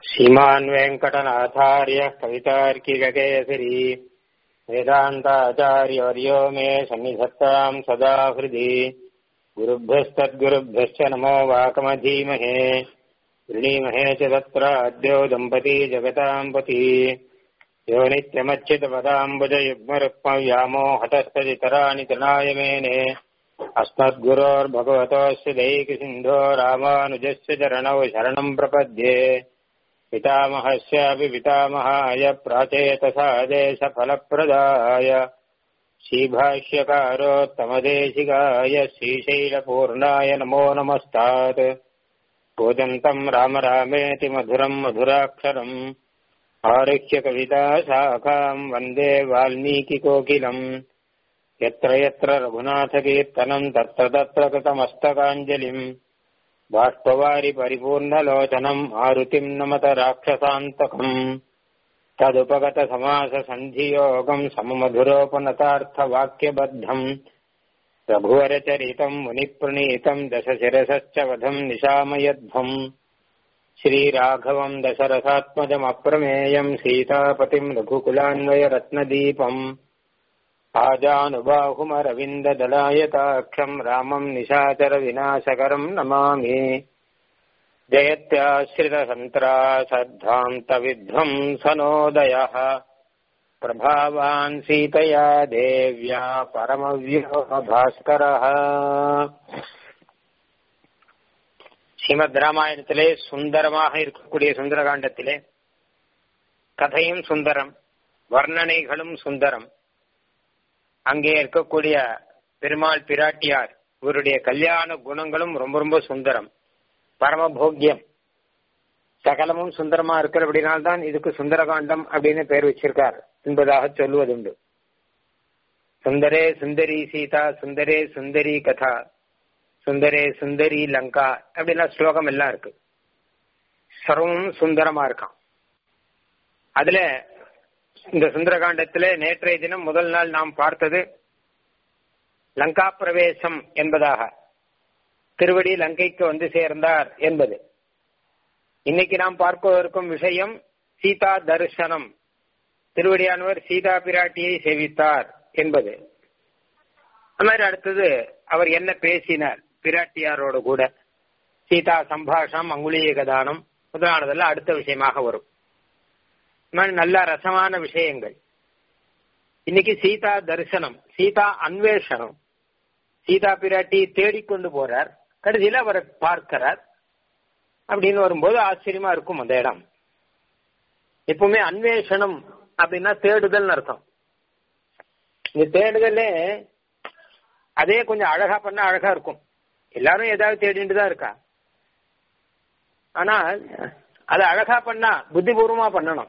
श्रीमान् वेङ्कटनाथार्यः कवितार्किककेसरी वेदान्ताचार्यवर्यो मे सन्निधत्ताम् सदा हृदि गुरुभ्यस्तद्गुरुभ्यश्च नमो वाकमधीमहे वृणीमहे च तत्र अद्यो दम्पती जगताम् पति यो नित्यमच्युतपदाम्बुजयुग्मरुक्मव्यामोहतस्तदितराणि तृणाय मेने अस्मद्गुरोर्भगवतोऽस्य दैकसिन्धो रामानुजस्य चरणौ शरणम् प्रपद्ये पितामहस्यापि पितामहाय प्राचेतसादेशफलप्रदाय श्रीभाष्यकारोत्तमदेशिकाय श्रीशैलपूर्णाय नमो नमस्तात् पूजन्तम् राम रामेति मधुरम् मधुराक्षरम् आरुह्य कविता शाखाम् वन्दे वाल्मीकिकोकिलम् यत्र यत्र रघुनाथकीर्तनम् तत्र तत्र कृतमस्तकाञ्जलिम् बाष्पवारि परिपूर्णलोचनम् आरुतिम् नमत राक्षसान्तकम् तदुपगतसमाससन्धियोगम् सममधुरोपनतार्थवाक्यबद्धम् रघुवरचरितम् मुनिप्रणीतम् दशशिरसश्च वधम् निशामयध्वम् श्रीराघवम् दशरथात्मजमप्रमेयम् सीतापतिम् रघुकुलान्वयरत्नदीपम् आजानुबाहुमरविन्ददलायताक्षम् रामम् निशाचरविनाशकरम् नमामि जयत्याश्रितसन्त्रासद्धान्तविध्वंसनोदयः प्रभावान् सीतया देव्या பரமவியோபாஸ்கரः ஸ்ரீமத் ராமாயணத்திலே சுந்தரமாக இருக்கக்கூடிய சுந்தரகாண்டத்திலே கதையும் சுந்தரம் வர்ணனைகளும் சுந்தரம் அங்கே இருக்கக்கூடிய பெருமாள் பிராட்டியார் இவருடைய கல்யாண குணங்களும் ரொம்ப ரொம்ப சுந்தரம் பரமபோக்கியம் சகலமும் சுந்தரமா இருக்கிறபடினால்தான் இதுக்கு சுந்தரகாண்டம் அப்படின்னு பேர் வச்சிருக்கார் என்பதாக சொல்லுவதுண்டு சுந்தரே சுந்தரி சீதா சுந்தரே சுந்தரி கதா சுந்தரே சுந்தரி லங்கா அப்படிலாம் ஸ்லோகம் எல்லாம் இருக்கு சர்வமும் சுந்தரமா இருக்கான் அதுல இந்த சுந்தரகாண்டத்திலே நேற்றைய தினம் முதல் நாள் நாம் பார்த்தது லங்கா பிரவேசம் என்பதாக திருவடி லங்கைக்கு வந்து சேர்ந்தார் என்பது இன்னைக்கு நாம் பார்க்கவிருக்கும் விஷயம் சீதா தரிசனம் திருவடியானவர் சீதா பிராட்டியை சேவித்தார் என்பது அது மாதிரி அடுத்தது அவர் என்ன பேசினார் பிராட்டியாரோடு கூட சீதா சம்பாஷம் அங்குலியகதானம் முதலானதெல்லாம் அடுத்த விஷயமாக வரும் நல்ல ரசமான விஷயங்கள் இன்னைக்கு சீதா தரிசனம் சீதா அன்வேஷனம் சீதா பிராட்டி தேடிக்கொண்டு போறார் கடைசியில அவரை பார்க்கிறார் அப்படின்னு வரும்போது ஆச்சரியமா இருக்கும் அந்த இடம் எப்பவுமே அன்வேஷனம் அப்படின்னா தேடுதல் அர்த்தம் இந்த தேடுதலே அதே கொஞ்சம் அழகா பண்ணா அழகா இருக்கும் எல்லாரும் ஏதாவது தேடிட்டு தான் இருக்கா ஆனா அதை அழகா பண்ணா புத்திபூர்வமா பண்ணணும்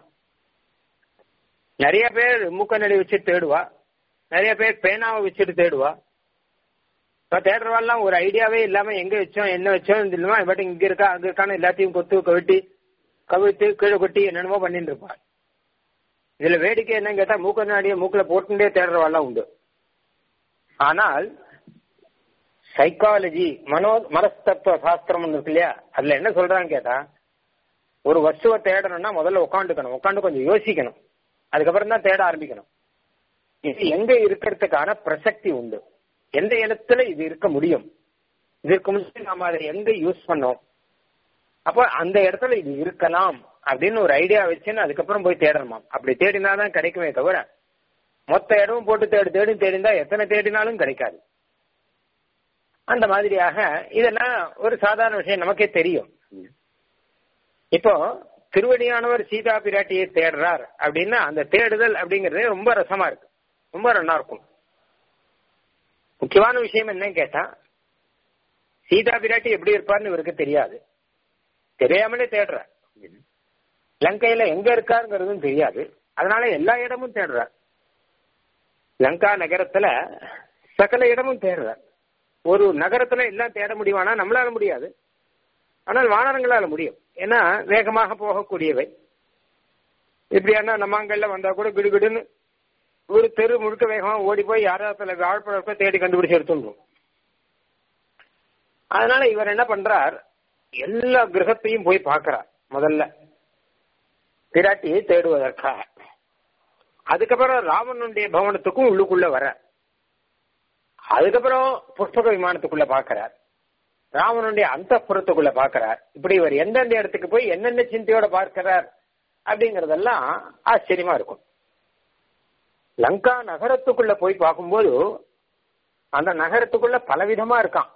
நிறைய பேர் மூக்க நடி வச்சுட்டு தேடுவா நிறைய பேர் பேனாவை வச்சுட்டு தேடுவா இப்ப தேடுறவாள்லாம் ஒரு ஐடியாவே இல்லாம எங்க வச்சோம் என்ன வச்சோம் இல்லாம பட் இங்க இருக்கா அங்க இருக்கான்னு எல்லாத்தையும் கொத்து கவிட்டி கவிழ்த்து கீழே கொட்டி என்னென்னமோ பண்ணிட்டு இருப்பா இதுல வேடிக்கை என்னன்னு கேட்டா மூக்க நாடிய மூக்குல போட்டுட்டே தேடுறவாள்லாம் உண்டு ஆனால் சைக்காலஜி மனோ மனஸ்தத்துவ சாஸ்திரம் இருக்கு இல்லையா அதுல என்ன சொல்றான்னு கேட்டா ஒரு வஸ்துவை தேடணும்னா முதல்ல உட்காந்துக்கணும் உட்காந்து கொஞ்சம் யோசிக்கணும் அதுக்கப்புறம் தான் தேட ஆரம்பிக்கணும் இது எங்க இருக்கிறதுக்கான பிரசக்தி உண்டு எந்த இடத்துல இது இருக்க முடியும் இதற்கு முன்னாடி நாம அதை எங்க யூஸ் பண்ணோம் அப்போ அந்த இடத்துல இது இருக்கலாம் அப்படின்னு ஒரு ஐடியா வச்சுன்னு அதுக்கப்புறம் போய் தேடணுமா அப்படி தேடினாதான் கிடைக்குமே தவிர மொத்த இடமும் போட்டு தேடி தேடி தேடிந்தா எத்தனை தேடினாலும் கிடைக்காது அந்த மாதிரியாக இதெல்லாம் ஒரு சாதாரண விஷயம் நமக்கே தெரியும் இப்போ திருவடியானவர் சீதா பிராட்டியை தேடுறார் அப்படின்னா அந்த தேடுதல் அப்படிங்கறதே ரொம்ப ரசமா இருக்கு ரொம்ப நல்லா இருக்கும் முக்கியமான விஷயம் என்னன்னு கேட்டா சீதா பிராட்டி எப்படி இருப்பார்னு இவருக்கு தெரியாது தெரியாமலே தேடுற லங்கையில எங்க இருக்காருங்கிறதும் தெரியாது அதனால எல்லா இடமும் தேடுறார் லங்கா நகரத்துல சகல இடமும் தேடுறார் ஒரு நகரத்துல எல்லாம் தேட முடியுமானா நம்மளால முடியாது ஆனால் வானரங்களால முடியும் ஏன்னா வேகமாக போகக்கூடியவை இப்படியானா நம்மாங்கல்ல வந்தா கூட கிடுகிடுன்னு ஒரு தெரு முழுக்க வேகமா ஓடி போய் யாராவது வாழ்ப்பழக்க தேடி கண்டுபிடிச்சு எடுத்துடும் அதனால இவர் என்ன பண்றார் எல்லா கிரகத்தையும் போய் பார்க்கிறார் முதல்ல பிராட்டியை தேடுவதற்காக அதுக்கப்புறம் ராவணனுடைய பவனத்துக்கும் உள்ளுக்குள்ள வர அதுக்கப்புறம் புஷ்பக விமானத்துக்குள்ள பாக்குறார் ராவணனுடைய அந்த புறத்துக்குள்ள பாக்குறார் இப்படி இவர் எந்தெந்த இடத்துக்கு போய் என்னென்ன சிந்தையோட பார்க்கிறார் அப்படிங்கறதெல்லாம் ஆச்சரியமா இருக்கும் லங்கா நகரத்துக்குள்ள போய் பார்க்கும்போது அந்த நகரத்துக்குள்ள பலவிதமா இருக்கான்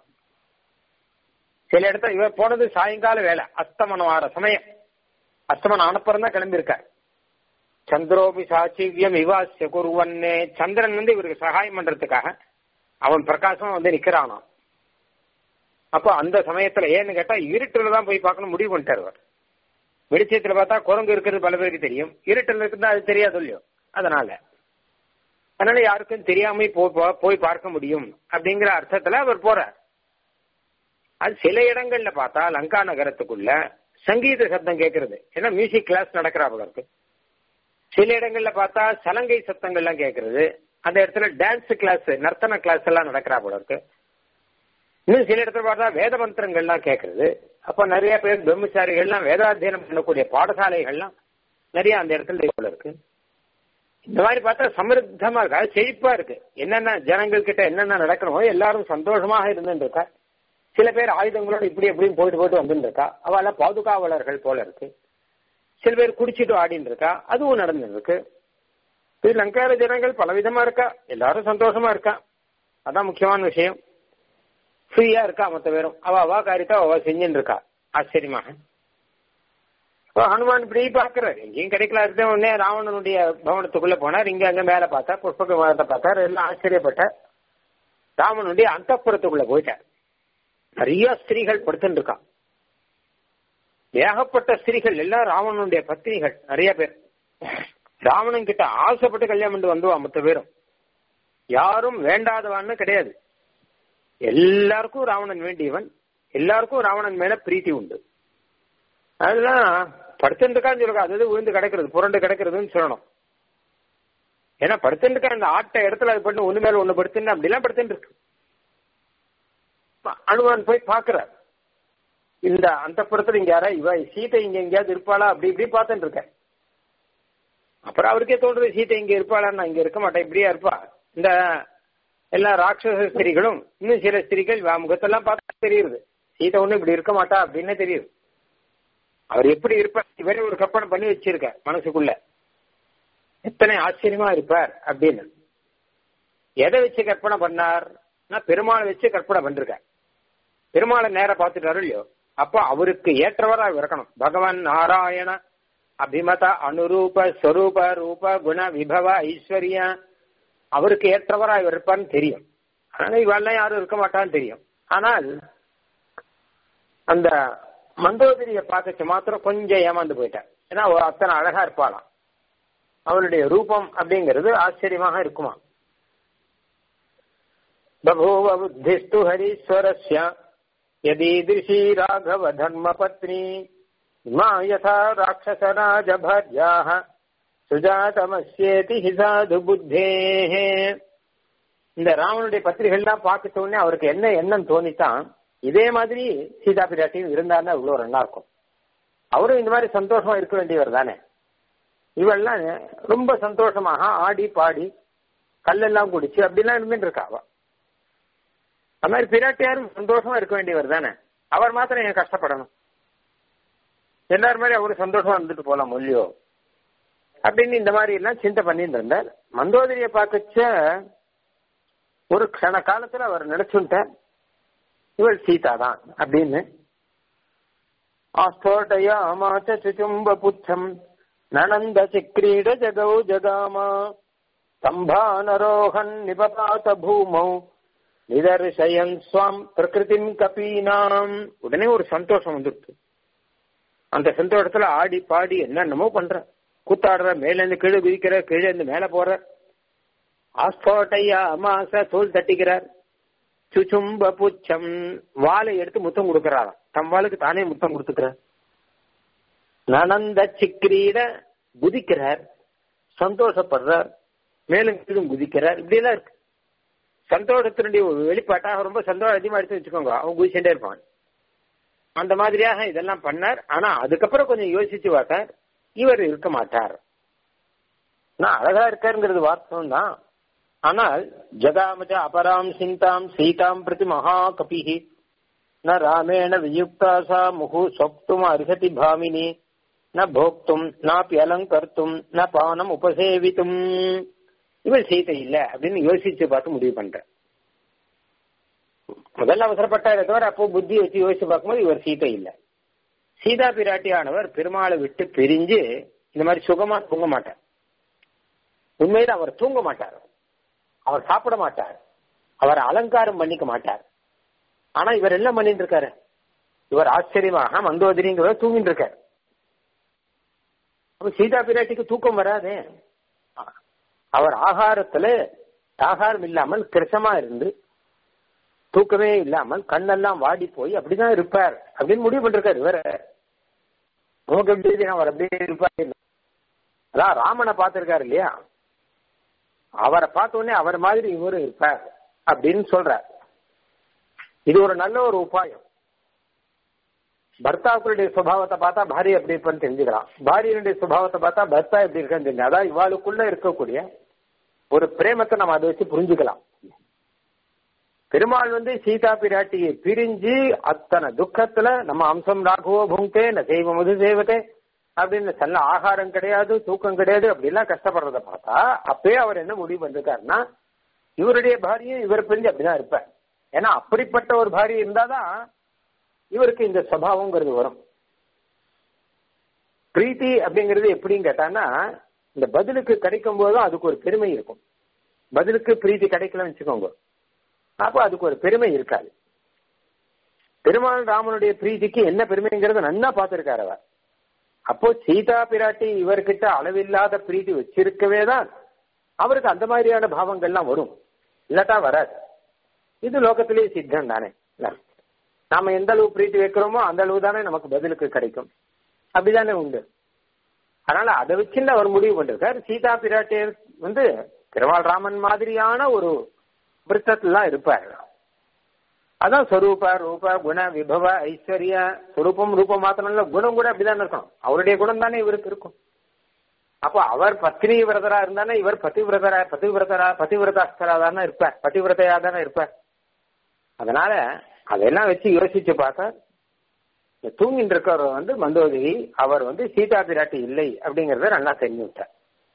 சில இடத்துல இவர் போனது சாயங்கால வேலை அஸ்தமனம் ஆற சமயம் அஸ்தமனம் ஆனப்புறம் தான் கிளம்பியிருக்கார் சந்திரோபி சாட்சிவியம் விவாசிய குருவன்னே சந்திரன் வந்து இவருக்கு சகாயம் பண்றதுக்காக அவன் பிரகாசம் வந்து நிக்கிறானாம் அப்போ அந்த சமயத்துல ஏன்னு கேட்டா இருட்டுல தான் போய் பார்க்கணும் முடிவு பண்ணிட்டார் அவர் வெளிச்சத்துல பார்த்தா குரங்கு இருக்கிறது பல பேருக்கு தெரியும் இருட்டுல இருக்குதா அது தெரியாது இல்லையோ அதனால அதனால யாருக்கும் தெரியாம போய் பார்க்க முடியும் அப்படிங்கிற அர்த்தத்துல அவர் போறார் அது சில இடங்கள்ல பார்த்தா லங்கா நகரத்துக்குள்ள சங்கீத சத்தம் கேட்கறது ஏன்னா மியூசிக் கிளாஸ் நடக்கிறா இருக்கு சில இடங்கள்ல பார்த்தா சலங்கை சத்தங்கள்லாம் கேட்கறது அந்த இடத்துல டான்ஸ் கிளாஸ் நர்த்தன கிளாஸ் எல்லாம் நடக்கிறா போல இருக்கு இன்னும் சில இடத்துல பார்த்தா வேத மந்திரங்கள்லாம் கேட்கறது அப்ப நிறைய பேர் பிரம்மச்சாரிகள்லாம் வேதாத்தியனம் பண்ணக்கூடிய பாடசாலைகள்லாம் நிறைய அந்த இடத்துல போல இருக்கு இந்த மாதிரி பார்த்தா சமிருத்தமா இருக்கு அது செழிப்பா இருக்கு என்னென்ன ஜனங்கள் கிட்ட என்னென்ன நடக்கணுமோ எல்லாரும் சந்தோஷமாக இருந்துட்டு இருக்கா சில பேர் ஆயுதங்களோட இப்படி எப்படியும் போயிட்டு போயிட்டு வந்துட்டு இருக்கா அவள பாதுகாவலர்கள் போல இருக்கு சில பேர் குடிச்சிட்டு ஆடின்னு இருக்கா அதுவும் நடந்துட்டு இருக்கு ஸ்ரீலங்கால ஜனங்கள் பலவிதமா இருக்கா எல்லாரும் சந்தோஷமா இருக்கா அதான் முக்கியமான விஷயம் ஃப்ரீயா இருக்கா மொத்த பேரும் அவ அவா காரியத்தை அவ செஞ்சுட்டு இருக்கா ஆச்சரியமாக ஹனுமான் இப்படி பாக்குறாரு எங்கேயும் கிடைக்கல இருந்தே உடனே ராவணனுடைய பவனத்துக்குள்ள போனார் இங்க அங்க மேல பார்த்தா புஷ்பக விமானத்தை பார்த்தார் எல்லாம் ஆச்சரியப்பட்டார் ராவணனுடைய அந்தப்புறத்துக்குள்ள போயிட்டார் நிறைய ஸ்திரீகள் படுத்துட்டு இருக்கா ஏகப்பட்ட ஸ்திரீகள் எல்லாம் ராவணனுடைய பத்தினிகள் நிறைய பேர் ராவணன் கிட்ட ஆசைப்பட்டு கல்யாணம் பண்ணி வந்துவா மொத்த பேரும் யாரும் வேண்டாதவான்னு கிடையாது எல்லாருக்கும் ராவணன் வேண்டியவன் எல்லாருக்கும் ராவணன் மேல பிரீத்தி உண்டு அதுதான் படுத்துருக்கான்னு சொல்லுங்க அது விழுந்து கிடக்கிறது புரண்டு கிடக்கிறதுன்னு சொல்லணும் ஏன்னா படுத்துருக்கா அந்த ஆட்ட இடத்துல அது பண்ணு ஒண்ணு மேல ஒண்ணு படுத்துன்னு அப்படிலாம் படுத்துட்டு இருக்கு அனுமான் போய் பாக்குறார் இந்த அந்த புறத்துல இங்க யாரா இவ சீதை இங்க எங்கேயாவது இருப்பாளா அப்படி இப்படி பார்த்துட்டு இருக்கேன் அப்புறம் அவருக்கே தோன்றது சீதை இங்க இருப்பாளா நான் இங்க இருக்க மாட்டேன் இப்படியா இருப்பா இந்த எல்லா ராட்சச ஸ்திரீகளும் இன்னும் சில ஸ்திரீகள் முகத்தெல்லாம் பார்த்தா தெரியுது சீதை ஒண்ணு இப்படி இருக்க மாட்டா அப்படின்னு தெரியுது அவர் எப்படி இருப்பார் இவரே ஒரு கற்பனை பண்ணி வச்சிருக்க மனசுக்குள்ள எத்தனை ஆச்சரியமா இருப்பார் அப்படின்னு எதை வச்சு கற்பனை பண்ணார் பெருமாளை வச்சு கற்பனை பண்ணிருக்கார் பெருமாளை நேர பார்த்துட்டாரு இல்லையோ அப்போ அவருக்கு ஏற்றவரா இருக்கணும் பகவான் நாராயண அபிமத அனுரூப ஸ்வரூப ரூப குண விபவ ஐஸ்வர்யா அவருக்கு ஏற்றவரா இவர் இருப்பான்னு தெரியும் அதனால இவெல்லாம் யாரும் இருக்க மாட்டான்னு தெரியும் ஆனால் அந்த மந்தோதரியை பார்க்கச்சு மாத்திரம் கொஞ்சம் ஏமாந்து போயிட்டார் ஏன்னா அத்தனை அழகா இருப்பாளாம் அவளுடைய ரூபம் அப்படிங்கிறது ஆச்சரியமாக இருக்குமா பபூவ புத்திஸ்து ஹரீஸ்வரஸ்ய யதீதிருஷி ராகவ தர்ம பத்னி இமா யதா ராட்சசராஜ பாரியாக சுஜாதமஸ்யேதி ஹிசாது புத்தேஹே இந்த ராவனுடைய பத்திரிகைகள்லாம் பார்த்துட்ட உடனே அவருக்கு என்ன எண்ணம் தோணித்தான் இதே மாதிரி சீதா பிராட்டியும் இருந்தாருன்னா இவ்வளவு நல்லா இருக்கும் அவரும் இந்த மாதிரி சந்தோஷமா இருக்க வேண்டியவர் தானே இவெல்லாம் ரொம்ப சந்தோஷமாக ஆடி பாடி கல்லெல்லாம் குடிச்சு அப்படிலாம் இருந்துட்டு இருக்கா அவ அது மாதிரி பிராட்டியாரும் சந்தோஷமா இருக்க வேண்டியவர் தானே அவர் மாத்திரம் ஏன் கஷ்டப்படணும் எல்லாரும் மாதிரி அவரு சந்தோஷமா இருந்துட்டு போலாம் மொழியோ அப்படின்னு இந்த மாதிரி எல்லாம் சிந்தை பண்ணிட்டு இருந்தார் மந்தோதரியை பார்க்கச்ச ஒரு க்ஷண காலத்துல அவர் நினைச்சுட்டார் இவள் சீதா தான் அப்படின்னு ஆஸ்தோட்டயாமாச்ச சுச்சும்ப புச்சம் நனந்த சிக்ரீட ஜகௌ ஜகாமா ஸ்தம்பானரோகன் நிபபாத பூமௌ நிதர்சயன் ஸ்வாம் பிரகிருதிம் கபீனாம் உடனே ஒரு சந்தோஷம் வந்துடுச்சு அந்த சந்தோஷத்துல ஆடி பாடி என்னென்னமோ பண்ற கூத்தாடுற மேல இருந்து கீழே குதிக்கிற கீழே இருந்து மேல போற ஆஸ்போட்டையா அமாச தோல் தட்டிக்கிறார் சுச்சும்ப புச்சம் வாளை எடுத்து முத்தம் கொடுக்கிறாராம் தம் வாளுக்கு தானே முத்தம் கொடுத்துக்கிறார் நனந்த சிக்கிரீட குதிக்கிறார் சந்தோஷப்படுறார் மேலும் கீழும் குதிக்கிறார் இப்படி எல்லாம் இருக்கு சந்தோஷத்தினுடைய ஒரு வெளிப்பாட்டாக ரொம்ப சந்தோஷம் அதிகமா எடுத்து வச்சுக்கோங்க அவன் குதிச்சுட்டே இருப்பான் அந்த மாதிரியாக இதெல்லாம் பண்ணார் ஆனா அதுக்கப்புறம் கொஞ்சம் யோசிச்சு பார்த்தார் இவர் இருக்க மாட்டார் நான் அழகா இருக்காருங்கிறது வார்த்தம் தான் ஆனால் ஜகாமஜ அபராம் சிந்தாம் சீதாம் பிரதி மகா கபிஹி ந ராமேண வியுக்தா சா முகு சொப்தும் அர்ஹதி பாமினி ந போக்தும் நாப்பி அலங்கர்த்தும் ந பானம் உபசேவித்தும் இவர் சீதை இல்ல அப்படின்னு யோசிச்சு பார்த்து முடிவு பண்ற முதல்ல அவசரப்பட்டாரே தவிர அப்போ புத்தி வச்சு யோசிச்சு பார்க்கும்போது இவர் சீதை இல்ல சீதா பிராட்டியானவர் பெருமாளை விட்டு பிரிஞ்சு இந்த மாதிரி சுகமா தூங்க மாட்டார் உண்மையில அவர் தூங்க மாட்டார் அவர் சாப்பிட மாட்டார் அவர் அலங்காரம் பண்ணிக்க மாட்டார் ஆனா இவர் என்ன பண்ணிட்டு இருக்காரு இவர் ஆச்சரியமாக மந்தோதரிங்கிற தூங்கிட்டு இருக்காரு அப்ப சீதா பிராட்டிக்கு தூக்கம் வராதே அவர் ஆகாரத்துல ஆகாரம் இல்லாமல் கிரசமா இருந்து தூக்கமே இல்லாமல் கண்ணெல்லாம் வாடி போய் அப்படிதான் இருப்பார் அப்படின்னு முடிவு பண்ணிருக்காரு இவர நமக்கு எப்படி அவர் அப்படியே இருப்பார் அதான் ராமனை பார்த்திருக்காரு இல்லையா அவரை பார்த்த உடனே அவர் மாதிரி இவரும் இருப்பார் அப்படின்னு சொல்றார் இது ஒரு நல்ல ஒரு உபாயம் பர்த்தாக்களுடைய சுபாவத்தை பார்த்தா பாரி எப்படி இருப்பான்னு தெரிஞ்சுக்கலாம் பாரியனுடைய சுபாவத்தை பார்த்தா பர்த்தா எப்படி இருக்கான்னு தெரிஞ்சு அதான் இவாளுக்குள்ள இருக்கக்கூடிய ஒரு பிரேமத்தை நம்ம அதை வச்சு புரிஞ்சுக்கலாம் பெருமாள் வந்து சீதா பிராட்டியை பிரிஞ்சு அத்தனை துக்கத்துல நம்ம அம்சம் ராகுவோ புங்கே ந செய்வ முது செய்வதே அப்படின்னு நல்ல ஆகாரம் கிடையாது தூக்கம் கிடையாது அப்படிலாம் கஷ்டப்படுறத பார்த்தா அப்பயே அவர் என்ன முடிவு பண்ணிருக்காருன்னா இவருடைய பாரியும் இவர் பிரிஞ்சு அப்படிதான் இருப்பார் ஏன்னா அப்படிப்பட்ட ஒரு பாரியம் இருந்தாதான் இவருக்கு இந்த சுவாவங்கிறது வரும் பிரீத்தி அப்படிங்கிறது எப்படின்னு கேட்டான்னா இந்த பதிலுக்கு கிடைக்கும் போதும் அதுக்கு ஒரு பெருமை இருக்கும் பதிலுக்கு பிரீத்தி கிடைக்கலன்னு வச்சுக்கோங்க அப்போ அதுக்கு ஒரு பெருமை இருக்காது பெருமாள் ராமனுடைய பிரீத்திக்கு என்ன பெருமைங்கிறத நன்னா பார்த்திருக்காரு அவர் அப்போ சீதா பிராட்டி இவர்கிட்ட அளவில்லாத பிரீத்தி வச்சிருக்கவே தான் அவருக்கு அந்த மாதிரியான பாவங்கள்லாம் வரும் இல்லாட்டா வராது இது லோகத்திலேயே சித்தம் தானே நாம எந்த அளவு பிரீத்தி வைக்கிறோமோ அந்த அளவு தானே நமக்கு பதிலுக்கு கிடைக்கும் அப்படிதானே உண்டு அதனால அதை வச்சுன்னு அவர் முடிவு பண்ணிருக்கார் சீதா பிராட்டியர் வந்து திருவாள் ராமன் மாதிரியான ஒரு விருத்தத்துலாம் இருப்பார் அதான் ஸ்வரூப ரூப குண விபவ ஐஸ்வர்ய சுரூபம் ரூபம் மாத்திரம் இல்ல குணம் கூட அப்படிதான் இருக்கும் அவருடைய குணம் தானே இவருக்கு இருக்கும் அப்போ அவர் பத்னி விரதரா இருந்தானே இவர் பதிவிரதரா பதிவிரதரா பதிவிரதாஸ்தரா தானே இருப்பார் பதிவிரதையா தானே இருப்பார் அதனால அதெல்லாம் வச்சு யோசிச்சு பார்த்தா தூங்கிட்டு இருக்கிறவர் வந்து மந்தோதரி அவர் வந்து சீதா பிராட்டி இல்லை அப்படிங்கறத நல்லா தெரிஞ்சு விட்டார்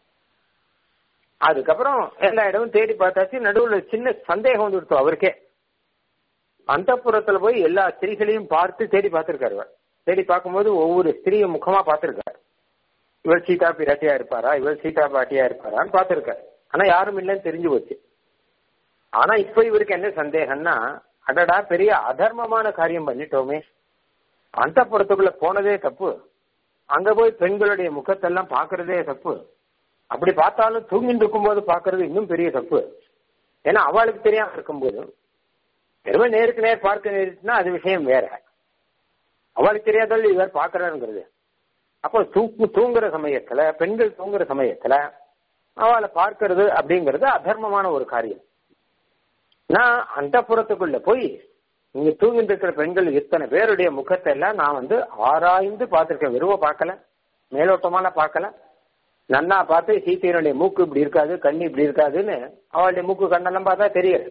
அதுக்கப்புறம் எல்லா இடமும் தேடி பார்த்தாச்சு நடுவில் சின்ன சந்தேகம் வந்து கொடுத்தோம் அவருக்கே அந்த புறத்துல போய் எல்லா ஸ்திரீகளையும் பார்த்து தேடி பார்த்திருக்காரு இவர் தேடி பார்க்கும்போது ஒவ்வொரு ஸ்திரீயும் முகமா பார்த்திருக்காரு இவர் சீதா பிராட்டியா இருப்பாரா இவர் சீதா பாட்டியா இருப்பாரான்னு பார்த்திருக்காரு ஆனா யாரும் இல்லைன்னு தெரிஞ்சு போச்சு ஆனா இப்ப இவருக்கு என்ன சந்தேகம்னா அடடா பெரிய அதர்மமான காரியம் பண்ணிட்டோமே அந்த புறத்துக்குள்ள போனதே தப்பு அங்க போய் பெண்களுடைய முகத்தெல்லாம் பாக்குறதே தப்பு அப்படி பார்த்தாலும் தூங்கிட்டு இருக்கும்போது பாக்குறது இன்னும் பெரிய தப்பு ஏன்னா அவளுக்கு தெரியாம இருக்கும்போது வெறுமை நேருக்கு நேர் பார்க்க நேரிட்டுனா அது விஷயம் வேற அவளுக்கு தெரியாதல் இவர் பாக்குறாருங்கிறது அப்போ தூக்கு தூங்குற சமயத்துல பெண்கள் தூங்குற சமயத்துல அவளை பார்க்கறது அப்படிங்கிறது அதர்மமான ஒரு காரியம் நான் அந்த புறத்துக்குள்ள போய் இங்க தூங்கிட்டு இருக்கிற பெண்கள் இத்தனை பேருடைய முகத்தை எல்லாம் நான் வந்து ஆராய்ந்து பார்த்திருக்கேன் வெறுவ பார்க்கல மேலோட்டமான பார்க்கல நன்னா பார்த்து சீத்தையனுடைய மூக்கு இப்படி இருக்காது கண்ணு இப்படி இருக்காதுன்னு அவளுடைய மூக்கு கண்ணெல்லாம் பார்த்தா தெரியுது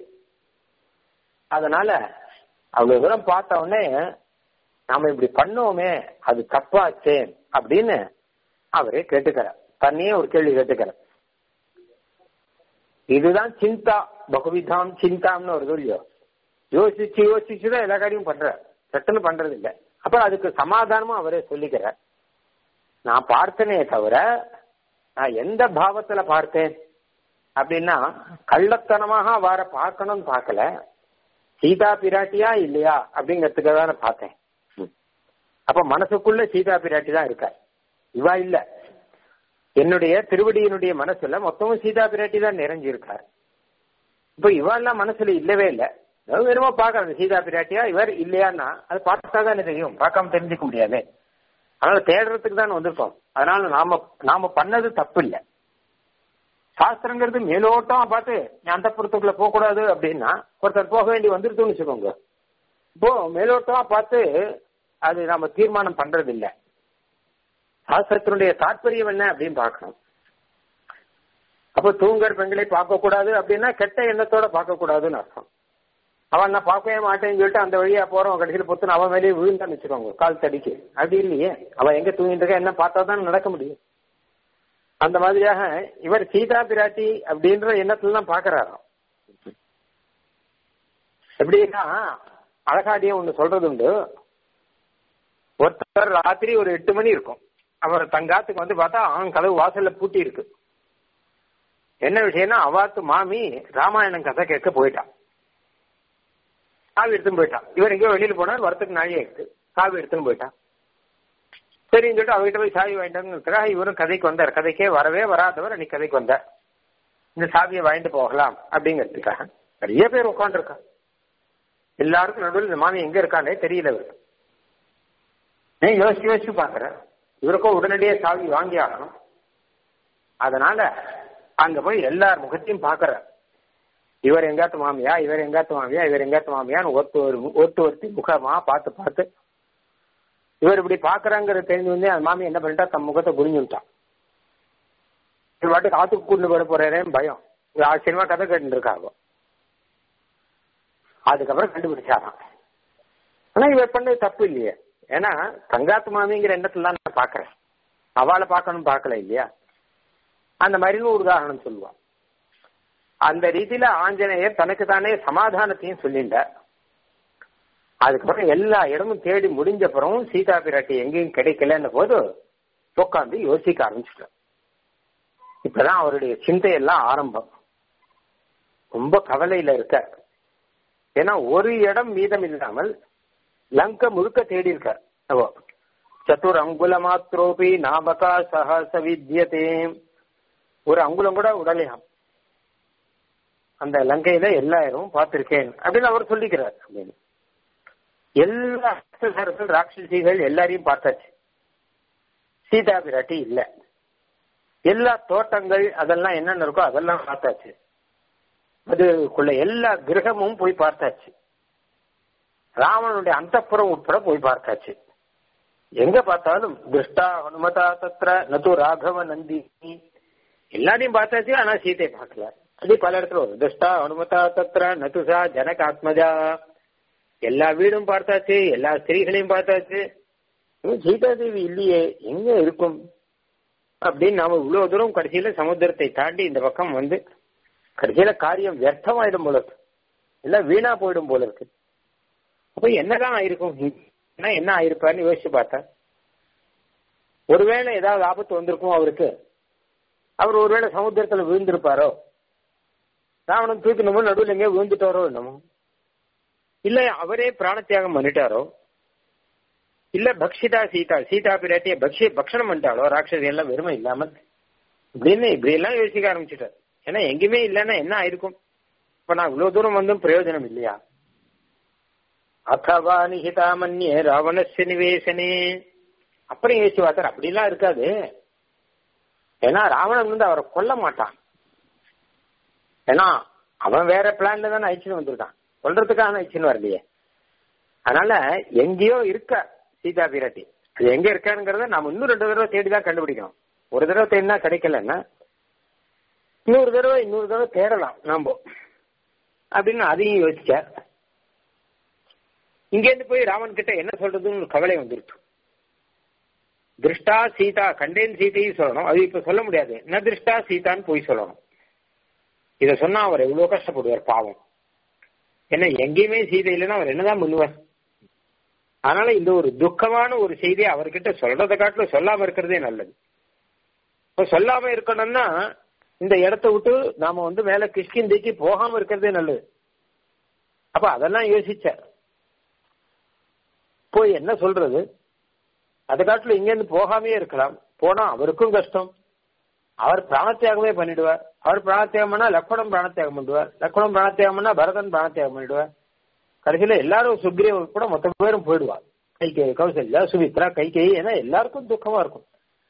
அதனால அவ்வளவு தூரம் பார்த்த உடனே நாம இப்படி பண்ணோமே அது தப்பாச்சே அப்படின்னு அவரே கேட்டுக்கிறார் தன்னையே ஒரு கேள்வி கேட்டுக்கிறார் இதுதான் சிந்தா பகுவிதாம் சிந்தாம்னு ஒரு இல்லையோ யோசிச்சு யோசிச்சுதான் எல்லா காரியமும் பண்ற சட்டுன்னு பண்றது இல்லை அப்புறம் அதுக்கு சமாதானமும் அவரே சொல்லிக்கிறார் நான் பார்த்தனே தவிர நான் எந்த பாவத்துல பார்த்தேன் அப்படின்னா கள்ளத்தனமாக அவரை பார்க்கணும்னு பார்க்கல சீதா பிராட்டியா இல்லையா அப்படிங்கிறதுக்காக தான் நான் பார்த்தேன் அப்ப மனசுக்குள்ள சீதா பிராட்டி தான் இருக்கா இவா இல்ல என்னுடைய திருவடியினுடைய மனசுல மொத்தமும் சீதா பிராட்டி தான் நிறைஞ்சிருக்கார் இப்ப இவெல்லாம் மனசுல இல்லவே இல்லை வெறுமா பாக்குறது சீதா பிராட்டியா இவர் இல்லையான்னா அது பார்த்தா தானே தெரியும் பார்க்காம தெரிஞ்சுக்க முடியாது அதனால தேடுறதுக்கு தான் வந்திருக்கோம் அதனால நாம நாம பண்ணது தப்பு இல்லை சாஸ்திரங்கிறது மேலோட்டமா பார்த்து அந்த புறத்துக்குள்ள போக கூடாது அப்படின்னா ஒருத்தர் போக வேண்டி வந்துருதுன்னு வச்சுக்கோங்க இப்போ மேலோட்டமா பார்த்து அது நாம தீர்மானம் பண்றது இல்லை சாஸ்திரத்தினுடைய தாற்பயம் என்ன அப்படின்னு பார்க்கணும் அப்போ தூங்கர் பெண்களை பார்க்க கூடாது அப்படின்னா கெட்ட எண்ணத்தோட பார்க்க கூடாதுன்னு அர்த்தம் அவன் நான் பார்க்கவே மாட்டேன்னு சொல்லிட்டு அந்த வழியா போறோம் கடைசியில் பொத்துன்னு அவன் மேலேயே விழுந்தான்னு வச்சுக்கோங்க கால் தடிக்கு அப்படி இல்லையே அவன் எங்க தூங்கிட்டு இருக்கா என்ன பார்த்தா தான் நடக்க முடியும் அந்த மாதிரியாக இவர் சீதா பிராட்டி அப்படின்ற எண்ணத்துல தான் பாக்குறாராம் எப்படின்னா அழகாடியே ஒண்ணு சொல்றது உண்டு ஒருத்தர் ராத்திரி ஒரு எட்டு மணி இருக்கும் அவர் தங்காத்துக்கு வந்து பார்த்தா அவன் கதவு வாசல்ல பூட்டி இருக்கு என்ன விஷயம்னா அவாத்து மாமி ராமாயணம் கதை கேட்க போயிட்டான் காவி எடுத்துன்னு போயிட்டான் இவர் எங்கேயோ வெளியில போனார் வரத்துக்கு நாளே இருக்கு காவி எடுத்துன்னு போயிட்டான் சரின்னு சொல்லிட்டு அவர்கிட்ட போய் சாவி வாங்கிட்டாங்க இவரும் கதைக்கு வந்தார் கதைக்கே வரவே வராதவர் அன்னைக்கு கதைக்கு வந்தார் இந்த சாவியை வாங்கிட்டு போகலாம் அப்படிங்கிறதுக்காக நிறைய பேர் உட்காந்துருக்கா எல்லாருக்கும் நடுவில் இந்த மாமி எங்க இருக்கானே தெரியல இவருக்கு நான் யோசிச்சு யோசிச்சு பாக்குறேன் இவருக்கும் உடனடியே சாவி வாங்கி ஆகணும் அதனால அங்க போய் எல்லார் முகத்தையும் பாக்குற இவர் எங்காத்து மாமியா இவர் எங்காத்து மாமியா இவர் எங்காத்து மாமியான்னு ஒருத்து ஒரு ஒருத்து ஒருத்தி முகமா பார்த்து பார்த்து இவர் இப்படி பாக்குறாங்கிறது தெரிஞ்சு வந்து அந்த மாமி என்ன பண்ணிட்டா தம் முகத்தை குனிஞ்சுட்டான் இவர் வாட்டுக்கு ஆத்துக்கு கூண்டு போட போறேன்னு பயம் இவர் ஆச்சரியமா கதை கேட்டு இருக்காங்க அதுக்கப்புறம் கண்டுபிடிச்சாராம் ஆனா இவர் பண்ணது தப்பு இல்லையே ஏன்னா தங்காத்து மாமிங்கிற எண்ணத்துல தான் நான் பாக்குறேன் அவளை பார்க்கணும் பார்க்கல இல்லையா அந்த மாதிரின்னு ஒரு உதாரணம் சொல்லுவான் அந்த ரீதியில ஆஞ்சநேயர் தனக்கு தானே சமாதானத்தையும் சொல்லிட்டார் அதுக்கப்புறம் எல்லா இடமும் தேடி முடிஞ்ச பிறகும் சீதா பிராட்டி எங்கேயும் கிடைக்கலன்ன போது உட்காந்து யோசிக்க ஆரம்பிச்சிட்டார் இப்பதான் அவருடைய சிந்தையெல்லாம் ஆரம்பம் ரொம்ப கவலையில இருக்க ஏன்னா ஒரு இடம் மீதம் இல்லாமல் லங்க முழுக்க தேடி இருக்கார் அவோ சத்துர் அங்குல மாத்ரோபி நாபகா சஹச வித்தியதே ஒரு அங்குலம் கூட உடலையாம் அந்த லங்கையில எல்லா இடமும் பார்த்திருக்கேன் அப்படின்னு அவர் சொல்லிக்கிறார் அப்படின்னு எல்லா ராட்சசர்கள் ராட்சசிகள் எல்லாரையும் பார்த்தாச்சு சீதா பிராட்டி இல்ல எல்லா தோட்டங்கள் அதெல்லாம் என்னென்ன இருக்கோ அதெல்லாம் பார்த்தாச்சு அதுக்குள்ள எல்லா கிரகமும் போய் பார்த்தாச்சு ராவனுடைய அந்தப்புறம் உட்பட போய் பார்த்தாச்சு எங்க பார்த்தாலும் திருஷ்டா ஹனுமதா தத்ர நது ராகவ நந்தி எல்லாரையும் பார்த்தாச்சு ஆனா சீதை பார்க்கல அது பல இடத்துல வரும் திருஷ்டா ஹனுமதா தத்ர நதுசா ஜனக ஆத்மஜா எல்லா வீடும் பார்த்தாச்சு எல்லா ஸ்திரீகளையும் பார்த்தாச்சு சீதா தேவி இல்லையே எங்க இருக்கும் அப்படின்னு நாம இவ்வளவு தூரம் கடைசியில சமுத்திரத்தை தாண்டி இந்த பக்கம் வந்து கடைசியில காரியம் வியர்த்தமாயிடும் போல இருக்கு எல்லாம் வீணா போயிடும் போல இருக்கு அப்ப என்னதான் ஆயிருக்கும் என்ன ஆயிருப்பாருன்னு யோசிச்சு பார்த்தா ஒருவேளை ஏதாவது ஆபத்து வந்திருக்கும் அவருக்கு அவர் ஒருவேளை சமுத்திரத்துல விழுந்திருப்பாரோ ராவணன் தூக்கணுமோ நடுவில் எங்கேயோ விழுந்துட்டாரோ என்னமோ இல்ல அவரே பிராணத்தியாகம் பண்ணிட்டாரோ இல்ல பக்ஷிதா சீதா சீதா பிராட்டிய பக்ஷி பக்ஷணம் பண்ணிட்டாலோ ராட்சசி எல்லாம் வெறுமை இல்லாமல் இப்படின்னு இப்படி எல்லாம் யோசிக்க ஆரம்பிச்சுட்டார் ஏன்னா எங்கேயுமே இல்லைன்னா என்ன ஆயிருக்கும் இப்ப நான் இவ்வளவு தூரம் வந்தும் பிரயோஜனம் இல்லையா அத்தவா நிகிதாமன்யே ராவணஸ்ய நிவேசனே அப்புறம் யோசிச்சு பார்த்தார் அப்படிலாம் இருக்காது ஏன்னா ராவணன் வந்து அவரை கொல்ல மாட்டான் ஏன்னா அவன் வேற பிளான்ல தானே அழிச்சுன்னு வந்திருக்கான் கொல்றதுக்காக அழிச்சுன்னு வரலையே அதனால எங்கேயோ இருக்க சீதா பிராட்டி அது எங்க இருக்காருங்கிறத நாம இன்னும் ரெண்டு தடவை தேடிதான் கண்டுபிடிக்கணும் ஒரு தடவை தேடினா கிடைக்கலன்னா இன்னொரு தடவை இன்னொரு தடவை தேடலாம் நாம அப்படின்னு அதையும் யோசிச்சார் இங்கேருந்து போய் ராமன் கிட்ட என்ன சொல்றதுன்னு கவலை வந்துருச்சு திருஷ்டா சீதா கண்டேன் சீதையும் சொல்லணும் அது இப்ப சொல்ல முடியாது என்ன திருஷ்டா சீதான்னு போய் சொல்லணும் இத சொன்னா அவர் எவ்வளவு கஷ்டப்படுவார் பாவம் ஏன்னா எங்கேயுமே சீதை இல்லைன்னா அவர் என்னதான் பண்ணுவார் அதனால இந்த ஒரு துக்கமான ஒரு செய்தியை அவர்கிட்ட சொல்றதை காட்டிலும் சொல்லாம இருக்கிறதே நல்லது இப்ப சொல்லாம இருக்கணும்னா இந்த இடத்த விட்டு நாம வந்து மேல கிஷ்கிந்தைக்கு போகாம இருக்கிறதே நல்லது அப்ப அதெல்லாம் யோசிச்சார் போய் என்ன சொல்றது அதை காட்டிலும் இங்கேருந்து போகாமே இருக்கலாம் போனா அவருக்கும் கஷ்டம் அவர் பிராணத்தியாகமே பண்ணிடுவார் அவர் பிராணத்தியாகம் பண்ணா லக்ஷ்மணம் பிராணத்தியாகம் பண்ணுவார் லக்ஷ்மணம் பிராணத்தியாகம் பண்ணா பரதன் பிராணத்தியாகம் பண்ணிடுவார் கடைசியில எல்லாரும் சுக்ரீவ கூட மொத்த பேரும் போயிடுவார் கைகை கௌசல்யா சுமித்ரா கைகை ஏன்னா எல்லாருக்கும் துக்கமா இருக்கும்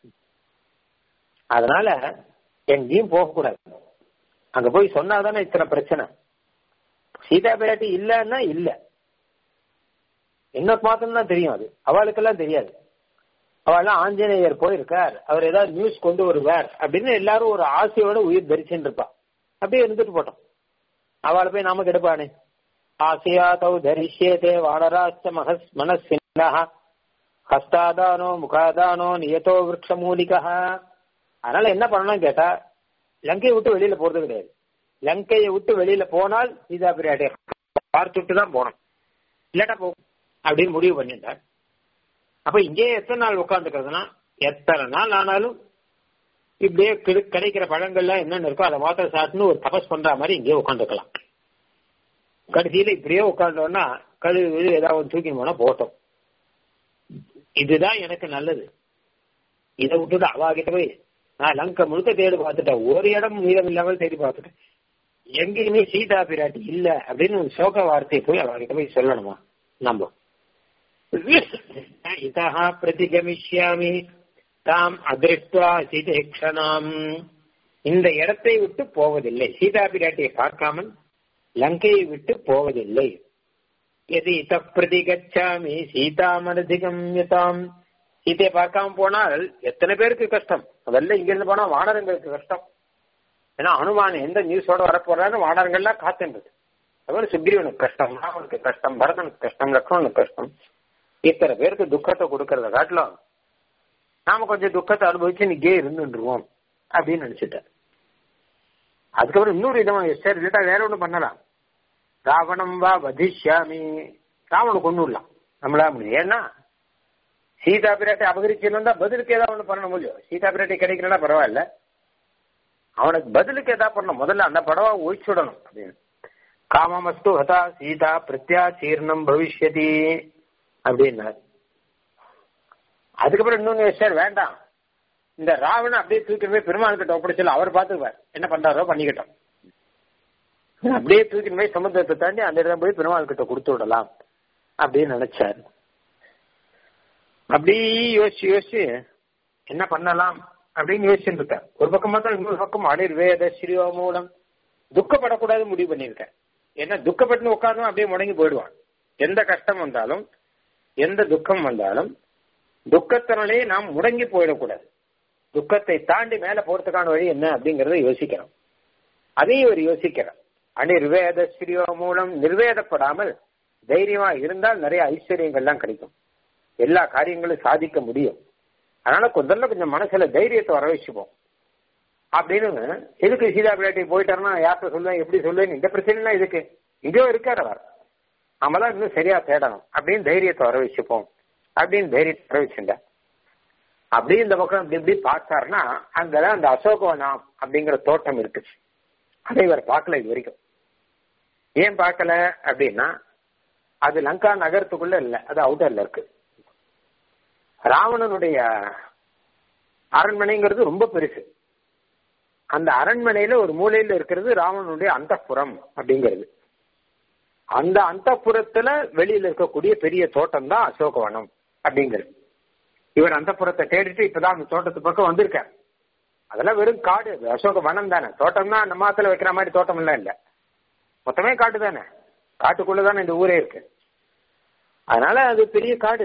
அதனால எங்கேயும் போகக்கூடாது அங்க போய் சொன்னாதானே இத்தனை பிரச்சனை சீதா பிராட்டி இல்லன்னா இல்ல என்ன மாத்திரம் தான் தெரியும் அது அவளுக்கெல்லாம் தெரியாது அவெல்லாம் ஆஞ்சநேயர் போயிருக்கார் அவர் ஏதாவது நியூஸ் கொண்டு வருவார் அப்படின்னு எல்லாரும் ஒரு ஆசையோட உயிர் தரிச்சுட்டு இருப்பா அப்படியே இருந்துட்டு போட்டோம் அவளை போய் நாம கெடுப்பானே ஆசையா தௌ தரிஷ்யேதே வானராச்ச மகஸ் மனசின்னா ஹஸ்தாதானோ முகாதானோ நியதோ விரக்ஷ மூலிகா அதனால என்ன பண்ணணும் கேட்டா லங்கையை விட்டு வெளியில போறது கிடையாது லங்கையை விட்டு வெளியில போனால் சீதா பிரியாட்டை பார்த்துட்டு தான் போகணும் இல்லாட்டா போ அப்படின்னு முடிவு பண்ணிட்டார் அப்ப இங்கே எத்தனை நாள் உட்காந்துக்கிறதுனா எத்தனை நாள் ஆனாலும் இப்படியே கிடை- கிடைக்கிற பழங்கள்லாம் என்னென்ன இருக்கோ அதை மாத்திரம் சாப்பிட்டுன்னு ஒரு தபஸ் பண்ற மாதிரி இங்கே உட்காந்துக்கலாம் கடைசியில இப்படியே உட்காந்தோம்னா கழுவு விழு ஏதாவது ஒண்ணு தூக்கி போனா போட்டோம் இதுதான் எனக்கு நல்லது இதை விட்டுட்டு அவாகிட்ட போய் நான் லங்கை முழுக்க தேடி பார்த்துட்டேன் ஒரு இடம் மீதம் இல்லாமல் தேடி பார்த்துட்டேன் எங்கேயுமே சீதா பிராட்டி இல்ல அப்படின்னு ஒரு சோக வார்த்தையை போய் அவகிட்ட போய் சொல்லணுமா நம்ம இதா பிரதிகமிஷ்யாமி தாம் அதிருஷ்டுவா சீதேக்ஷணாம் இந்த இடத்தை விட்டு போவதில்லை சீதா பிராட்டியை பார்க்காமல் லங்கையை விட்டு போவதில்லை எது இத பிரதி கச்சாமி சீதாமனதிகம்யதாம் சீதையை பார்க்காம போனால் எத்தனை பேருக்கு கஷ்டம் அதெல்லாம் இங்க இருந்து போனா வானரங்களுக்கு கஷ்டம் ஏன்னா அனுமான் எந்த நியூஸோட வரப்போறாரு வானரங்கள்லாம் காத்துன்றது அவர் சுக்ரீவனுக்கு கஷ்டம் ராவனுக்கு கஷ்டம் பரதனுக்கு கஷ்டம் லக்ஷ்மணனுக்கு கஷ்டம் இத்தனை பேருக்கு துக்கத்தை கொடுக்கறத காட்டிலும் நாம கொஞ்சம் துக்கத்தை அனுபவிச்சு இங்கே இருந்துருவோம் அப்படின்னு நினைச்சிட்டார் அதுக்கப்புறம் இன்னொரு விதமா சரி இல்லாட்டா வேற ஒண்ணு பண்ணலாம் ராவணம் வா வதிஷ்யாமி ராவண கொண்டு விடலாம் நம்மளா முடியும் ஏன்னா சீதா பிராட்டி அபகரிச்சுன்னு தான் பதிலுக்கு ஏதாவது ஒண்ணு பண்ண முடியும் சீதா பிராட்டி கிடைக்கலன்னா பரவாயில்ல அவனுக்கு பதிலுக்கு ஏதாவது பண்ணணும் முதல்ல அந்த படவா ஒழிச்சுடணும் அப்படின்னு காமமஸ்து ஹதா சீதா பிரத்யாசீர்ணம் பவிஷ்யதி அப்படின்னார் அதுக்கப்புறம் இன்னொன்னு சார் வேண்டாம் இந்த ராவணன் அப்படியே தூக்கிட்டு போய் பெருமாள் கிட்ட ஒப்படைச்சல அவர் பார்த்துக்குவார் என்ன பண்றாரோ பண்ணிக்கிட்டோம் அப்படியே தூக்கிட்டு போய் சமுத்திரத்தை தாண்டி அந்த இடம் போய் பெருமாள் கிட்ட கொடுத்து விடலாம் அப்படின்னு நினைச்சார் அப்படி யோசிச்சு யோசிச்சு என்ன பண்ணலாம் அப்படின்னு யோசிச்சுட்டு இருக்கார் ஒரு பக்கம் பார்த்தா இன்னொரு பக்கம் அனிர்வேத ஸ்ரீயோ மூலம் துக்கப்படக்கூடாது முடிவு பண்ணியிருக்கேன் ஏன்னா துக்கப்பட்டு உட்காரணும் அப்படியே முடங்கி போயிடுவான் எந்த கஷ்டம் வந்தாலும் எந்த துக்கம் வந்தாலும் துக்கத்தினாலே நாம் முடங்கி போயிடக்கூடாது துக்கத்தை தாண்டி மேல போறதுக்கான வழி என்ன அப்படிங்கறத யோசிக்கிறோம் அதையும் இவர் யோசிக்கிறார் அனிர்வேத ஸ்ரீயோ மூலம் நிர்வேதப்படாமல் தைரியமா இருந்தால் நிறைய ஐஸ்வர்யங்கள்லாம் கிடைக்கும் எல்லா காரியங்களும் சாதிக்க முடியும் அதனால கொஞ்சம் கொஞ்சம் மனசுல தைரியத்தை வர வச்சுப்போம் அப்படின்னு எதுக்கு சீதா பிள்ளாட்டி போயிட்டாருன்னா யார்கிட்ட சொல்லுவேன் எப்படி சொல்லுவேன் இந்த பிரச்சனைலாம் இதுக்கு இங்கேயோ இருக்காரு அவர் நம்மளாம் இன்னும் சரியா தேடணும் அப்படின்னு தைரியத்தை வர வச்சுப்போம் அப்படின்னு தைரியத்தை வர வச்சுங்க அப்படி இந்த பக்கம் இப்படி இப்படி பார்த்தாருன்னா அங்கதான் அந்த அசோகவனம் அப்படிங்கிற தோட்டம் இருக்கு அதை இவர் பார்க்கல இது வரைக்கும் ஏன் பார்க்கல அப்படின்னா அது லங்கா நகரத்துக்குள்ள இல்ல அது அவுட்டர்ல இருக்கு ராவணனுடைய அரண்மனைங்கிறது ரொம்ப பெருசு அந்த அரண்மனையில ஒரு மூலையில இருக்கிறது ராவணனுடைய அந்தப்புறம் அப்படிங்கிறது அந்த அந்தப்புறத்துல வெளியில இருக்கக்கூடிய பெரிய தோட்டம் தான் அசோகவனம் அப்படிங்கிறது இவர் அந்தப்புறத்தை தேடிட்டு இப்பதான் அந்த தோட்டத்து பக்கம் வந்திருக்கார் அதெல்லாம் வெறும் காடு அது அசோக வனம் தானே தோட்டம்னா நம்ம ஆத்துல வைக்கிற மாதிரி தோட்டம் எல்லாம் இல்ல மொத்தமே காட்டு தானே காட்டுக்குள்ள தானே இந்த ஊரே இருக்கு அதனால அது பெரிய காடு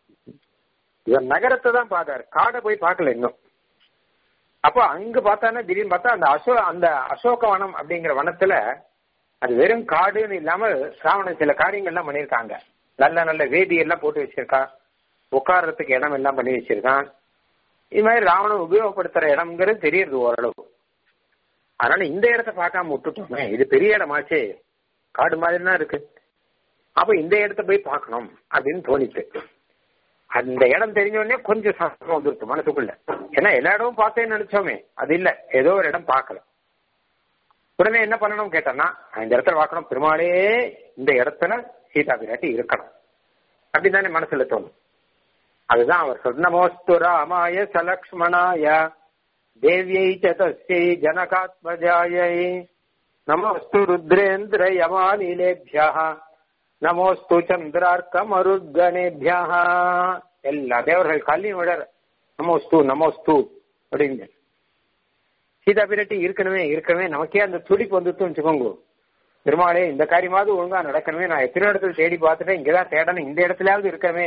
இவர் நகரத்தை தான் பார்த்தாரு காடை போய் பார்க்கல இன்னும் அப்போ அங்க பார்த்தானே திடீர்னு பார்த்தா அந்த அசோ அந்த அசோக வனம் அப்படிங்கிற வனத்துல அது வெறும் காடுன்னு இல்லாம ராவணன் சில காரியங்கள்லாம் பண்ணியிருக்காங்க நல்ல நல்ல வேதி எல்லாம் போட்டு வச்சிருக்கான் உட்கார்றதுக்கு இடம் எல்லாம் பண்ணி வச்சிருக்கான் இது மாதிரி ராவணன் உபயோகப்படுத்துற இடம்ங்கிறது தெரியுது ஓரளவு அதனால இந்த இடத்த பார்க்காம விட்டுட்டோமே இது பெரிய இடமாச்சே காடு மாதிரி தான் இருக்கு அப்ப இந்த இடத்த போய் பார்க்கணும் அப்படின்னு தோணிச்சு அந்த இடம் தெரிஞ்ச உடனே கொஞ்சம் சந்தோஷம் வந்துருச்சு மனசுக்குள்ள ஏன்னா எல்லா இடமும் பார்த்தேன்னு நினைச்சோமே அது இல்ல ஏதோ ஒரு இடம் பார்க்கல உடனே என்ன பண்ணணும் கேட்டோம்னா இந்த இடத்துல பார்க்கணும் பெருமாளே இந்த இடத்துல சீதா பிராட்டி இருக்கணும் அப்படின்னு மனசுல தோணும் அதுதான் அவர் சொன்ன நமோஸ்து ராமாய சலக்ஷ்மணாய தேவியை சதஸ்யை ஜனகாத்மஜாயை நமோஸ்து ருத்ரேந்திர யமானிலேபியா நமோஸ்து சந்திரார்க்க மருத்கணேபியா எல்லா தேவர்கள் காலையும் விட நமோஸ்து நமோஸ்து அப்படின்னு சீதா பிராட்டி இருக்கணுமே இருக்கணுமே நமக்கே அந்த துடிப்பு வந்துட்டு வச்சுக்கோங்க பெருமாளே இந்த காரியமாவது ஒழுங்கா நடக்கணுமே நான் எத்தனை இடத்துல தேடி பார்த்துட்டேன் இங்கதான் தேடணும் இந்த இடத்துலயாவது இருக்கணுமே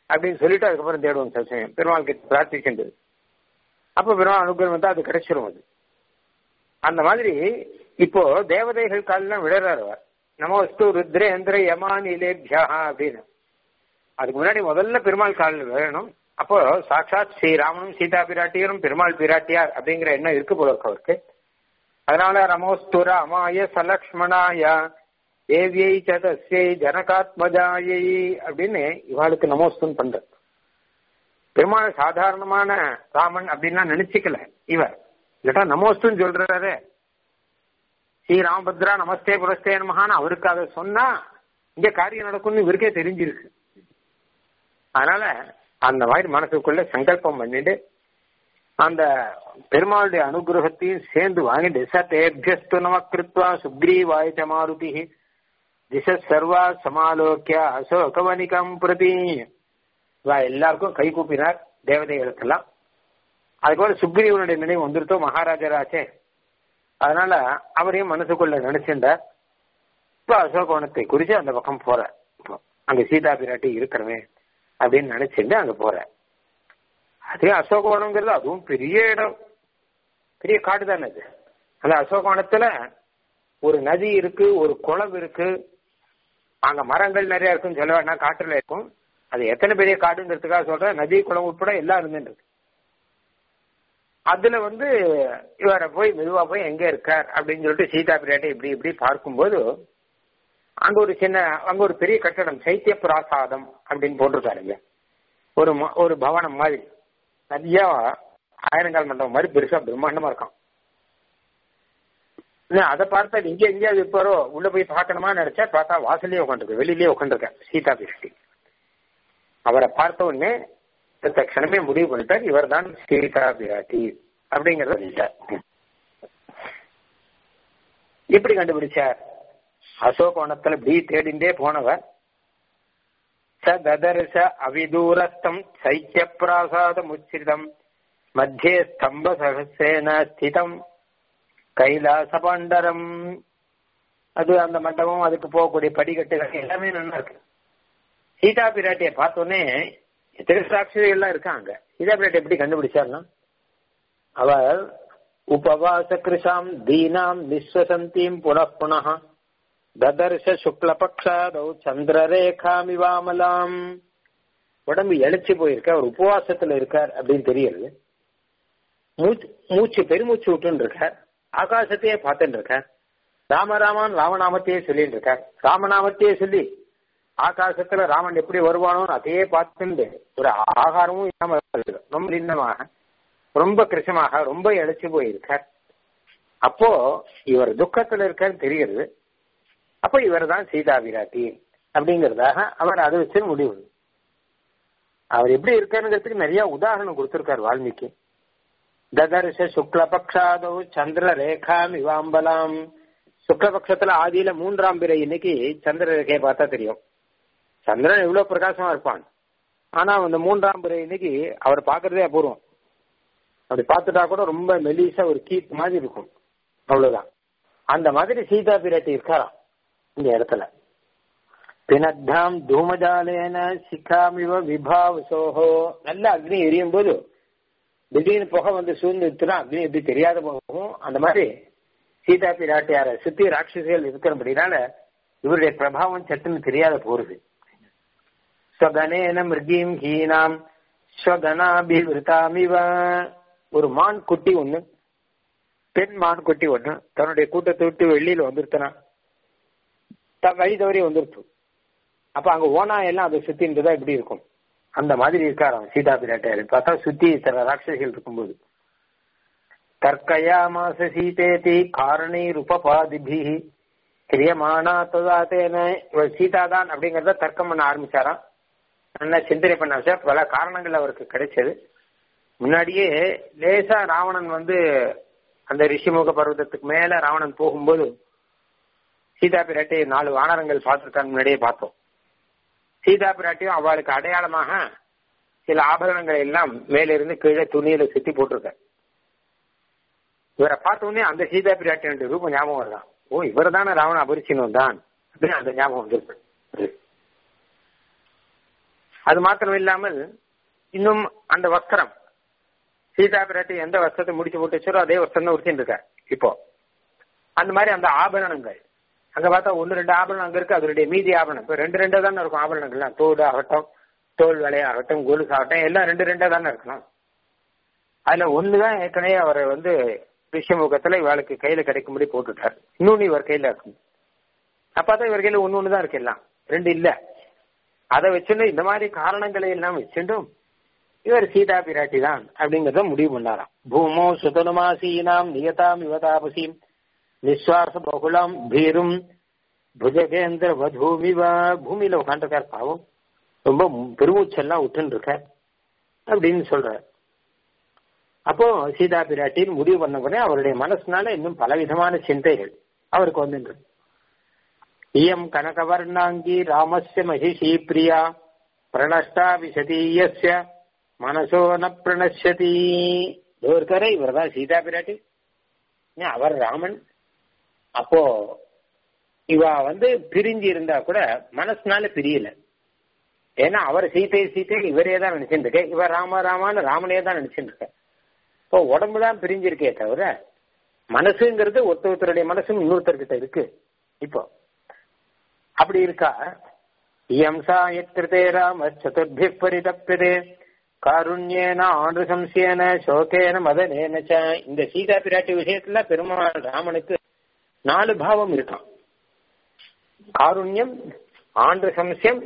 அப்படின்னு சொல்லிட்டு அதுக்கப்புறம் தேடுவோம் சில சமயம் பெருமாள் கிட்ட பிரார்த்திக்கின்றது அப்ப பெருமாள் அனுகிரகம் வந்து அது கிடைச்சிரும் அது அந்த மாதிரி இப்போ தேவதைகள் காலெல்லாம் விழறாரு அவர் நமஸ்து ருத்ரேந்திர யமானிலேபியா அப்படின்னு அதுக்கு முன்னாடி முதல்ல பெருமாள் காலில் விழணும் அப்போ சாட்சாத் ஸ்ரீராமனும் சீதா பிராட்டியரும் பெருமாள் பிராட்டியார் அப்படிங்கிற எண்ணம் இருக்கு போல இருக்கு அவருக்கு அதனால ரமோஸ்துர அமாய சலக்ஷ்மணாய தேவியை சதஸ்யை ஜனகாத்மஜாயை அப்படின்னு இவாளுக்கு நமோஸ்துன்னு பண்ற பெருமாள் சாதாரணமான ராமன் அப்படின்லாம் நினைச்சுக்கல இவர் இல்லட்டா நமோஸ்துன்னு சொல்றாரு ஸ்ரீ ராமபத்ரா நமஸ்தே புரஸ்தே நமகான்னு அவருக்கு அதை சொன்னா இங்க காரியம் நடக்கும்னு இவருக்கே தெரிஞ்சிருக்கு அதனால அந்த மாதிரி மனசுக்குள்ள சங்கல்பம் பண்ணிட்டு அந்த பெருமாளுடைய அனுகிரகத்தையும் சேர்ந்து வாங்கிட்டு சத்தேபியஸ்து நம கிருத்வா சுக்ரீவாய மாருதி திச சர்வா சமாலோக்கிய அசோகவனிகம் பிரதி இவா எல்லாருக்கும் கை கூப்பினார் தேவதைகளுக்கெல்லாம் அதுபோல சுக்ரீவனுடைய நினைவு வந்துருத்தோ மகாராஜராச்சே அதனால அவரையும் மனசுக்குள்ள நினைச்சிருந்தார் இப்ப அசோகவனத்தை குறிச்சு அந்த பக்கம் போற அங்க சீதா பிராட்டி இருக்கிறவே அப்படின்னு நினைச்சிருந்து அங்க போற அதே அசோகவனம்ங்கிறது அதுவும் பெரிய இடம் பெரிய காடு தானே அது அந்த அசோகவனத்துல ஒரு நதி இருக்கு ஒரு குளம் இருக்கு அங்க மரங்கள் நிறைய இருக்குன்னு சொல்ல வேணா காட்டுல இருக்கும் அது எத்தனை பெரிய காடுங்கிறதுக்காக சொல்ற நதி குளம் உட்பட எல்லாம் இருந்துருக்கு அதுல வந்து இவரை போய் மெதுவா போய் எங்க இருக்கார் அப்படின்னு சொல்லிட்டு சீதா பிராட்டை இப்படி இப்படி பார்க்கும்போது அங்க ஒரு சின்ன அங்க ஒரு பெரிய கட்டடம் சைத்திய பிராசாதம் அப்படின்னு போட்டிருக்காருங்க ஒரு ஒரு பவனம் மாதிரி நிறைய ஆயிரங்கால் மண்டபம் மாதிரி பெருசா பிரம்மாண்டமா இருக்கான் அதை பார்த்தா இங்க எங்கேயாவது இருப்பாரோ உள்ள போய் பார்க்கணுமா நினைச்சா பார்த்தா வாசலே உட்காந்துருக்கு வெளியிலேயே உட்காந்துருக்கேன் சீதா பிராட்டி அவரை பார்த்த உடனே தட்சணமே முடிவு பண்ணிட்டார் இவர் தான் சீதா பிராட்டி அப்படிங்கறத சொல்லிட்டார் எப்படி கண்டுபிடிச்சார் அசோகோணத்துல இப்படி தேடிண்டே போனவர் ச ததர்ஷ அவிதூரஸ்தம் சைக்கிய பிராசாத முச்சிரிதம் மத்தியே ஸ்தம்ப சகசேன ஸ்திதம் கைலாச பண்டரம் அது அந்த மண்டபம் அதுக்கு போகக்கூடிய படிக்கட்டுகள் எல்லாமே நல்லா இருக்கு சீதா பிராட்டியை பார்த்தோன்னே எத்தனை சாட்சிகள் எல்லாம் இருக்காங்க சீதா பிராட்டி எப்படி கண்டுபிடிச்சார்னா அவர் உபவாச கிருஷாம் தீனாம் நிஸ்வசந்தீம் புனః புனः ததர்ஷ சுக்லபக்ஷாதௌ சந்திரரேகாமிவாமலாம் உடம்பு எழுச்சி போயிருக்க அவர் உபவாசத்துல இருக்கார் அப்படின்னு தெரியுது மூச்சு மூச்சு பெருமூச்சு விட்டுன்னு இருக்கார் ஆகாசத்தையே பார்த்துட்டு இருக்கார் ராமராமான் ராமநாமத்தையே சொல்லிட்டு இருக்கார் ராமநாமத்தையே சொல்லி ஆகாசத்துல ராமன் எப்படி வருவானோ அதையே பார்த்துட்டு ஒரு ஆகாரமும் இல்லாம ரொம்ப நின்னமாக ரொம்ப கிருஷமாக ரொம்ப இழைச்சு போயிருக்கார் அப்போ இவர் துக்கத்துல இருக்காரு தெரிகிறது அப்போ இவர் தான் சீதா விராட்டி அப்படிங்கறதாக அவர் அதை வச்சு முடிவு அவர் எப்படி இருக்காருங்கிறதுக்கு நிறைய உதாரணம் கொடுத்திருக்கார் வால்மீகி ததர்ஷ சுக்லபக்ஷாதோ சந்திர ரேகாம் இவாம்பலாம் சுக்லபக்ஷத்துல ஆதியில மூன்றாம் பிறை இன்னைக்கு சந்திர ரேகையை பார்த்தா தெரியும் சந்திரன் எவ்வளவு பிரகாசமா இருப்பான் ஆனா அந்த மூன்றாம் பிறை இன்னைக்கு அவர் பாக்குறதே அபூர்வம் அப்படி பார்த்துட்டா கூட ரொம்ப மெலிசா ஒரு கீத் மாதிரி இருக்கும் அவ்வளவுதான் அந்த மாதிரி சீதா பிராட்டி இருக்காராம் இந்த இடத்துல பினத்தாம் தூமஜாலேன சிக்காமிவ விபாவசோஹோ நல்ல அக்னி எரியும் போது திடீர்னு புகை வந்து சூழ்ந்துச்சுன்னா அக்னி எப்படி தெரியாத போகும் அந்த மாதிரி சீதா பிராட்டியார சுத்தி ராட்சசிகள் இருக்கிறபடினால இவருடைய பிரபாவம் சட்டுன்னு தெரியாத போறது ஸ்வகனேன மிருகீம் ஹீனாம் ஸ்வகனாபிவிருத்தாமிவ ஒரு மான் குட்டி ஒண்ணு பெண் மான் குட்டி ஒண்ணு தன்னுடைய கூட்டத்தை விட்டு வெளியில வந்துருத்தனா வழி தவறி வந்துருச்சு அப்ப அங்க ஓனா எல்லாம் அதை சுத்தி இருந்ததா இப்படி இருக்கும் அந்த மாதிரி இருக்காராம் சீதா பிராட்டியார் பார்த்தா சுத்தி சில ராட்சசிகள் இருக்கும்போது தர்க்கயாமாச சீதேதி காரணீர் உபபாதிபி கிரியமானா ததாத்தேன இவள் சீதா தான் அப்படிங்கறத தர்க்கம் பண்ண ஆரம்பிச்சாராம் நல்லா சிந்தனை பண்ண ஆரம்பிச்சா பல காரணங்கள் அவருக்கு கிடைச்சது முன்னாடியே லேசா ராவணன் வந்து அந்த ரிஷிமுக பர்வதத்துக்கு மேல ராவணன் போகும்போது சீதா பிராட்டி நாலு வானரங்கள் பார்த்துருக்காங்க முன்னாடியே பார்த்தோம் சீதா பிராட்டியும் அவளுக்கு அடையாளமாக சில ஆபரணங்களை எல்லாம் மேலிருந்து கீழே துணியில சுத்தி போட்டிருக்க இவரை பார்த்த உடனே அந்த சீதா பிராட்டியோட ரூபம் ஞாபகம் வருதான் ஓ இவர் தானே ராவண அபரிச்சினம் தான் அப்படின்னு அந்த ஞாபகம் வந்திருக்கு அது மாத்திரம் இல்லாமல் இன்னும் அந்த வஸ்திரம் சீதா பிராட்டி எந்த வஸ்திரத்தை முடிச்சு போட்டு வச்சோ அதே வஸ்திரம் தான் உடுத்தின்னு இருக்கார் இப்போ அந்த மாதிரி அந்த ஆபரணங்கள் அங்க பார்த்தா ஒன்னு ரெண்டு ஆபரணம் அங்க இருக்கு அதனுடைய மீதி ஆபரணம் இப்ப ரெண்டு ரெண்டா தானே இருக்கும் ஆபரணங்கள்லாம் தோடு ஆகட்டும் தோல் வேலையாகட்டும் கொலுசு ஆகட்டும் எல்லாம் ரெண்டு ரெண்டா தானே இருக்கணும் அதுல ஒண்ணுதான் ஏற்கனவே அவரை வந்து விஷயமுகத்துல இவளுக்கு கையில கிடைக்கும்படி போட்டுட்டார் இன்னொன்னு இவர் கையில இருக்கும் அப்பதான் இவர் கையில ஒண்ணு ஒண்ணுதான் இருக்கு எல்லாம் ரெண்டு இல்ல அதை வச்சுட்டு இந்த மாதிரி காரணங்களை எல்லாம் வச்சுட்டும் இவர் சீதா பிராட்டி தான் அப்படிங்கறத முடிவு பண்ணாராம் பூமோ சுதனுமாசீனாம் நியதாம் யுவதாபசீம் நிஸ்வாச பகுலாம் பீரும் புஜகேந்திர வதூமிவா பூமியில உட்காந்துருக்கார் பாவம் ரொம்ப பெருமூச்செல்லாம் விட்டுன்னு இருக்கார் அப்படின்னு சொல்றார் அப்போ சீதா பிராட்டின்னு முடிவு பண்ண உடனே அவருடைய மனசுனால இன்னும் பலவிதமான சிந்தைகள் அவருக்கு வந்துட்டு இயம் கனகவர்ணாங்கி ராமஸ்ய மகிஷி பிரியா பிரணஷ்டா விசதீயஸ்ய மனசோ ந பிரணஷ்யதி இருக்காரே இவர் தான் சீதா பிராட்டி அவர் ராமன் அப்போ இவ வந்து பிரிஞ்சு இருந்தா கூட மனசுனால பிரியல ஏன்னா அவர் சீத்தை சீத்தை இவரே தான் நினைச்சுட்டு இருக்க இவர் ராம ராமான்னு ராமனே தான் நினைச்சுட்டு இருக்க இப்போ உடம்பு தான் பிரிஞ்சிருக்கே தவிர மனசுங்கிறது ஒருத்த ஒருத்தருடைய மனசும் இன்னொருத்தர்கிட்ட இருக்கு இப்போ அப்படி இருக்கா இயம்சா எத்திருத்தே ராம சதுர்பி பரிதப்பியதே காருண்யேன ஆண்டுசம்சேன சோகேன மதனேன இந்த சீதா பிராட்டி விஷயத்துல பெருமாள் ராமனுக்கு நாலு பாவம் இருக்கான் காருண்யம் ஆண்டு சம்சயம்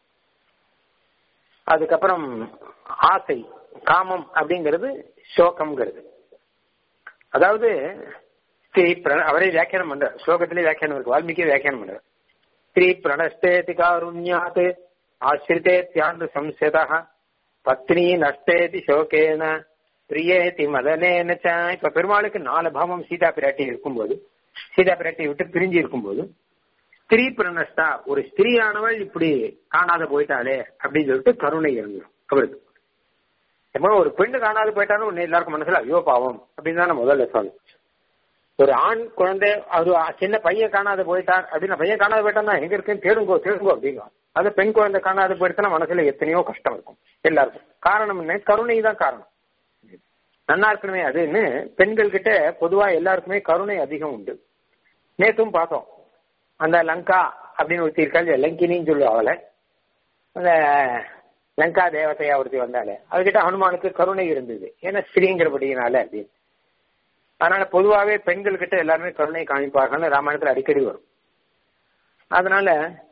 அதுக்கப்புறம் ஆசை காமம் அப்படிங்கிறது சோகம்ங்கிறது அதாவது ஸ்ரீ அவரே வியாக்கியானம் பண்ற ஸ்லோகத்திலே வியாக்கியானம் இருக்கு வால்மீகி வியாக்கியானம் பண்ற ஸ்ரீ பிரணஷ்டேதி காருண்யாத் ஆசிரித்தேத்யாண்டு சம்சதா பத்னி நஷ்டேதி சோகேன பிரியேதி மதனேன இப்ப பெருமாளுக்கு நாலு பாவம் சீதா பிராட்டி இருக்கும்போது சீதா பிராட்டியை விட்டு பிரிஞ்சு இருக்கும்போது ஸ்திரீ பிரணஷ்டா ஒரு ஸ்திரீயானவள் இப்படி காணாத போயிட்டாளே அப்படின்னு சொல்லிட்டு கருணை இருந்துடும் அவருக்கு எப்போ ஒரு பெண்ணு காணாத போயிட்டாலும் ஒன்னு எல்லாருக்கும் மனசுல ஐயோ பாவம் அப்படின்னு தான் முதல்ல சொல்லணும் ஒரு ஆண் குழந்தை ஒரு சின்ன பையன் காணாத போயிட்டார் அப்படின்னு பையன் காணாத போயிட்டான்னா எங்க இருக்குன்னு தேடுங்கோ தேடுங்கோ அப்படிங்க அது பெண் குழந்தை காணாத போயிடுச்சுன்னா மனசுல எத்தனையோ கஷ்டம் இருக்கும் எல்லாருக்கும் காரணம் என்ன கருணை தான் காரணம் நன்னா இருக்கணுமே அதுன்னு பெண்கள் கிட்ட பொதுவா எல்லாருக்குமே கருணை அதிகம் உண்டு நேத்தும் பார்த்தோம் அந்த லங்கா அப்படின்னு ஒருத்தி இருக்காள் லங்கினின்னு சொல்லுவாங்கள அந்த லங்கா தேவதையா ஒருத்தி வந்தாலே அதுகிட்ட ஹனுமானுக்கு கருணை இருந்தது ஏன்னா ஸ்ரீங்கிறபடியினால அப்படின்னு அதனால பொதுவாகவே பெண்கள் கிட்ட எல்லாருமே கருணை காமிப்பார்கள்னு ராமாயணத்துல அடிக்கடி வரும் அதனால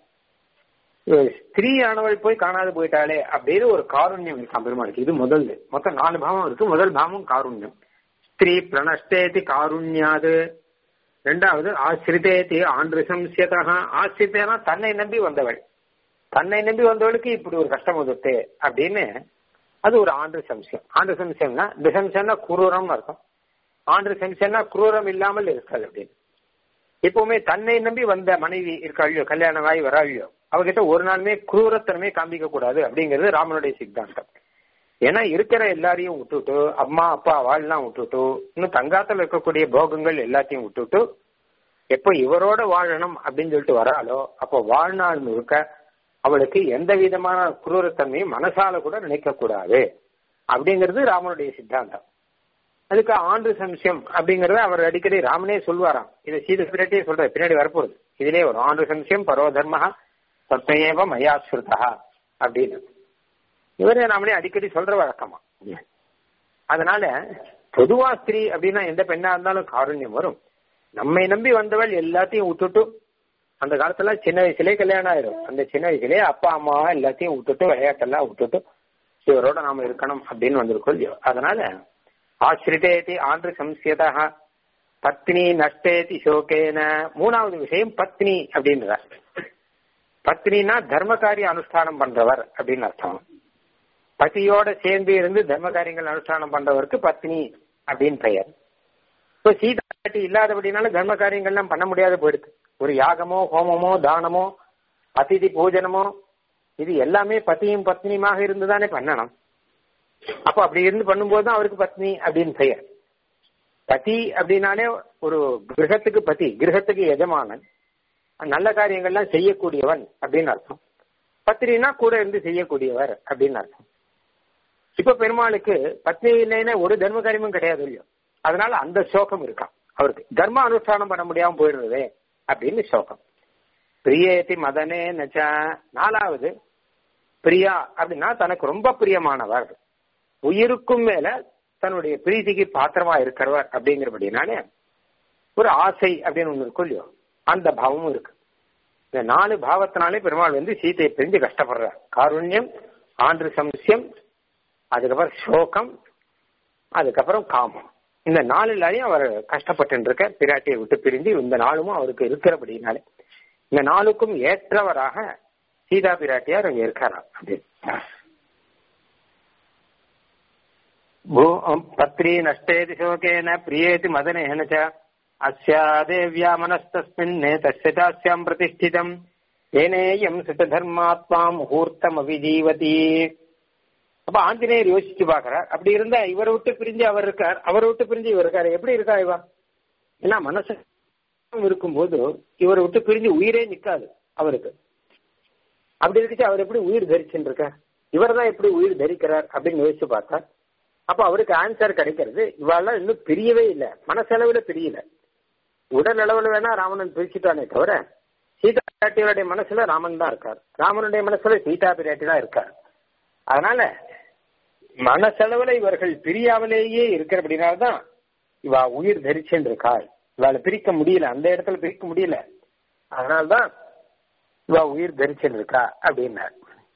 ஸ்திரீ ஆனவள் போய் காணாது போயிட்டாலே அப்படின்னு ஒரு காருண்யம் இருக்கான் பெருமாளுக்கு இது முதல் மொத்தம் நாலு பாவம் இருக்கு முதல் பாவம் காருண்யம் ஸ்திரீ பிரணஷ்டேதி காருண்யாது ரெண்டாவது ஆசிரிதேதி ஆண்டு சம்சியதா ஆசிரித்தேனா தன்னை நம்பி வந்தவள் தன்னை நம்பி வந்தவளுக்கு இப்படி ஒரு கஷ்டம் வந்துட்டு அப்படின்னு அது ஒரு ஆண்டு சம்சயம் ஆண்டு சம்சயம்னா திசம்சம்னா குரூரம்னு அர்த்தம் ஆண்டு சம்சயம்னா குரூரம் இல்லாமல் இருக்காது அப்படின்னு எப்பவுமே தன்னை நம்பி வந்த மனைவி இருக்காளியோ கல்யாணம் ஆகி வராளியோ அவகிட்ட ஒரு நாளுமே குரூரத்தனமே காமிக்க கூடாது அப்படிங்கிறது ராமனுடைய சித்தாந்தம் ஏன்னா இருக்கிற எல்லாரையும் விட்டுட்டு அம்மா அப்பா வாழ்லாம் விட்டுட்டு இன்னும் தங்காத்துல இருக்கக்கூடிய போகங்கள் எல்லாத்தையும் விட்டுட்டு எப்போ இவரோட வாழணும் அப்படின்னு சொல்லிட்டு வராளோ அப்போ வாழ்நாள் முழுக்க அவளுக்கு எந்த விதமான குரூரத்தன்மையும் மனசால கூட நினைக்க கூடாது அப்படிங்கிறது ராமனுடைய சித்தாந்தம் அதுக்கு ஆண்டு சம்சயம் அப்படிங்கறத அவர் அடிக்கடி ராமனே சொல்வாராம் இதை சீத பின்னாடியே சொல்ற பின்னாடி வரப்போகுது இதுலயே வரும் ஆண்டு சம்சயம் பரோ தர்ம சத்தையேவ மயாஸ்ருதா அப்படின்னு இவரே நாமளே அடிக்கடி சொல்ற வழக்கமா அதனால பொதுவா ஸ்திரீ அப்படின்னா எந்த பெண்ணா இருந்தாலும் காருண்யம் வரும் நம்மை நம்பி வந்தவள் எல்லாத்தையும் விட்டுட்டு அந்த காலத்துல சின்ன வயசுலயே கல்யாணம் ஆயிரும் அந்த சின்ன வயசுலயே அப்பா அம்மா எல்லாத்தையும் விட்டுட்டு விளையாட்டெல்லாம் விட்டுட்டு இவரோட நாம இருக்கணும் அப்படின்னு வந்திருக்கோம் இல்லையோ அதனால ஆசிரிதேதி ஆண்டு சம்சியதா பத்னி நஷ்டேதி சோகேன மூணாவது விஷயம் பத்னி அப்படின்ற பத்னினா தர்மகாரிய அனுஷ்டானம் பண்றவர் அப்படின்னு அர்த்தம் பத்தியோட சேர்ந்து இருந்து தர்ம காரியங்கள் அனுஷ்டானம் பண்றவருக்கு பத்னி அப்படின்னு பெயர் இப்போ சீதா பாட்டி இல்லாதபடினால தர்ம காரியங்கள்லாம் பண்ண முடியாத போயிடுது ஒரு யாகமோ ஹோமமோ தானமோ அதிதி பூஜனமோ இது எல்லாமே பத்தியும் பத்னியுமாக இருந்துதானே பண்ணணும் அப்ப அப்படி இருந்து பண்ணும்போது தான் அவருக்கு பத்னி அப்படின்னு பெயர் பதி அப்படின்னாலே ஒரு கிரகத்துக்கு பதி கிரகத்துக்கு எஜமானன் நல்ல காரியங்கள்லாம் செய்யக்கூடியவன் அப்படின்னு அர்த்தம் பத்திரினா கூட இருந்து செய்யக்கூடியவர் அப்படின்னு அர்த்தம் இப்ப பெருமாளுக்கு பத்னி இல்லைன்னா ஒரு தர்ம காரியமும் கிடையாது இல்லையோ அதனால அந்த சோகம் இருக்கான் அவருக்கு தர்ம அனுஷ்டானம் பண்ண முடியாம போயிடுறதே அப்படின்னு சோகம் பிரியேதி மதனே நச்ச நாலாவது பிரியா அப்படின்னா தனக்கு ரொம்ப பிரியமானவர் உயிருக்கும் மேல தன்னுடைய பிரீதிக்கு பாத்திரமா இருக்கிறவர் அப்படிங்கிறபடினாலே ஒரு ஆசை அப்படின்னு ஒண்ணு இருக்கும் இல்லையோ அந்த பாவமும் இருக்கு இந்த நாலு பாவத்தினாலே பெருமாள் வந்து சீதையை பிரிஞ்சு கஷ்டப்படுறார் காருண்யம் ஆண்டு சம்சியம் அதுக்கப்புறம் சோகம் அதுக்கப்புறம் காமம் இந்த நாலுலையும் அவர் கஷ்டப்பட்டு இருக்க பிராட்டியை விட்டு பிரிஞ்சு இந்த நாளும் அவருக்கு இருக்கிறபடினாலே இந்த நாளுக்கும் ஏற்றவராக சீதா பிராட்டியார் அங்க இருக்காராம் அப்படின்னு பத்ரி நஷ்டேதி சோகேன பிரியேதி மதனேன ச அஸ்யா தேவ்யா மனஸ்தஸ்மின் தஸ்ய சாஸ்யாம் பிரதிஷ்டிதம் ஏனேயம் சித்ததர்மாத்மா முகூர்த்தம் அவிஜீவதி அப்ப ஆஞ்சநேயர் யோசிச்சு பாக்குறார் அப்படி இருந்தா இவரை விட்டு பிரிஞ்சு அவர் இருக்கார் அவரை விட்டு பிரிஞ்சு இவர் இருக்காரு எப்படி இருக்கா இவா ஏன்னா மனசு இருக்கும்போது இவரை விட்டு பிரிஞ்சு உயிரே நிக்காது அவருக்கு அப்படி இருந்துச்சு அவர் எப்படி உயிர் தரிச்சுட்டு இருக்கார் இவர் தான் எப்படி உயிர் தரிக்கிறார் அப்படின்னு யோசிச்சு பார்த்தா அப்ப அவருக்கு ஆன்சர் கிடைக்கிறது இவாளெல்லாம் இன்னும் பிரியவே இல்லை மனசளவுல பிரியல உடல் அளவுல வேணா ராமனன் பிரிச்சுட்டானே தவிர சீதா பிராட்டியோடைய மனசுல ராமன் தான் இருக்கார் ராமனுடைய மனசுல சீதா பிராட்டி தான் இருக்கார் அதனால மனசளவுல இவர்கள் பிரியாமலேயே இருக்கிறபடினால்தான் இவா உயிர் தரிச்சுன்னு இருக்காள் இவாளை பிரிக்க முடியல அந்த இடத்துல பிரிக்க முடியல அதனால்தான் இவா உயிர் தரிச்சுன்னு இருக்கா அப்படின்னார்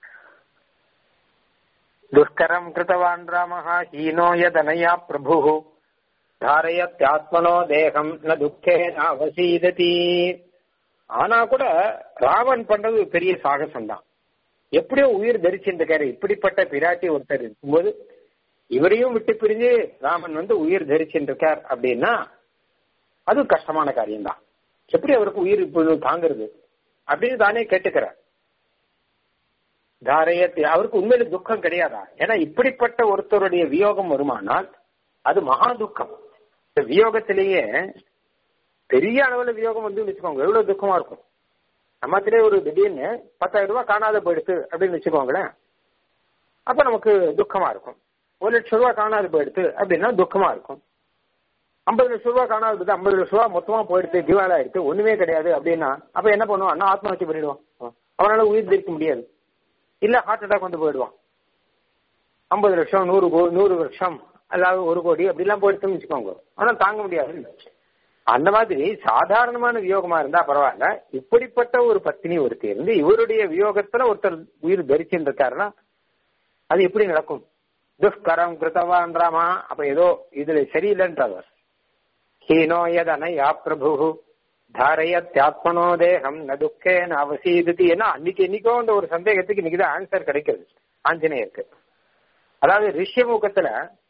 துஷ்கரம் கிருத்தவான் ராமஹா ஹீனோ யதனயா பிரபு தாரயத்யாத்மனோ தேகம் ந துக்கே அவசீததி ஆனா கூட ராவன் பண்றது பெரிய சாகசம் தான் எப்படியோ உயிர் தரிச்சிருக்காரு இப்படிப்பட்ட பிராட்டி ஒருத்தர் இருக்கும்போது இவரையும் விட்டு பிரிஞ்சு ராமன் வந்து உயிர் தரிச்சிருக்கார் அப்படின்னா அது கஷ்டமான காரியம்தான் எப்படி அவருக்கு உயிர் இப்பொழுது தாங்கிறது அப்படின்னு தானே கேட்டுக்கிறார் தாரையத்தை அவருக்கு உண்மையில துக்கம் கிடையாதா ஏன்னா இப்படிப்பட்ட ஒருத்தருடைய வியோகம் வருமானால் அது மகா துக்கம் இந்த வியோகத்திலேயே பெரிய அளவுல வியோகம் வந்து வச்சுக்கோங்க எவ்வளவு துக்கமா இருக்கும் நம்மத்திலே ஒரு திடீர்னு பத்தாயிரம் ரூபாய் காணாத போயிடுச்சு அப்படின்னு வச்சுக்கோங்களேன் அப்ப நமக்கு துக்கமா இருக்கும் ஒரு லட்சம் ரூபாய் காணாது போயிடுச்சு அப்படின்னா துக்கமா இருக்கும் ஐம்பது லட்சம் ரூபாய் காணாது போயிடுது ஐம்பது லட்சம் ரூபாய் மொத்தமா போயிடுச்சு திவாலா ஆயிடுச்சு ஒண்ணுமே கிடையாது அப்படின்னா அப்ப என்ன பண்ணுவான் அண்ணா ஆத்மஹத்தி பண்ணிடுவான் அவனால உயிர் தரிக்க முடியாது இல்ல ஹார்ட் அட்டாக் வந்து போயிடுவான் ஐம்பது லட்சம் நூறு கோ நூறு லட்சம் அதாவது ஒரு கோடி அப்படிலாம் போயிடுச்சுன்னு வச்சுக்கோங்க ஆனா தாங்க முடியாது அந்த மாதிரி சாதாரணமான வியோகமா இருந்தா பரவாயில்ல இப்படிப்பட்ட ஒரு பத்தினி ஒருத்தி இருந்து இவருடைய வியோகத்துல ஒருத்தர் உயிர் தரிச்சுட்டு இருக்காருன்னா அது எப்படி நடக்கும் துஷ்கரம் கிருத்தவான்றாமா அப்ப ஏதோ இதுல சரியில்லைன்றவர் ஹீனோ யதன யா பிரபு தாரயத்யாத்மனோ தேகம் ந துக்கே ந அவசீததி ஏன்னா அன்னைக்கு என்னைக்கோ அந்த ஒரு சந்தேகத்துக்கு இன்னைக்குதான் ஆன்சர் கிடைக்கிறது ஆஞ்சநேயருக்கு அதாவது ரிஷ்யமுகத்துல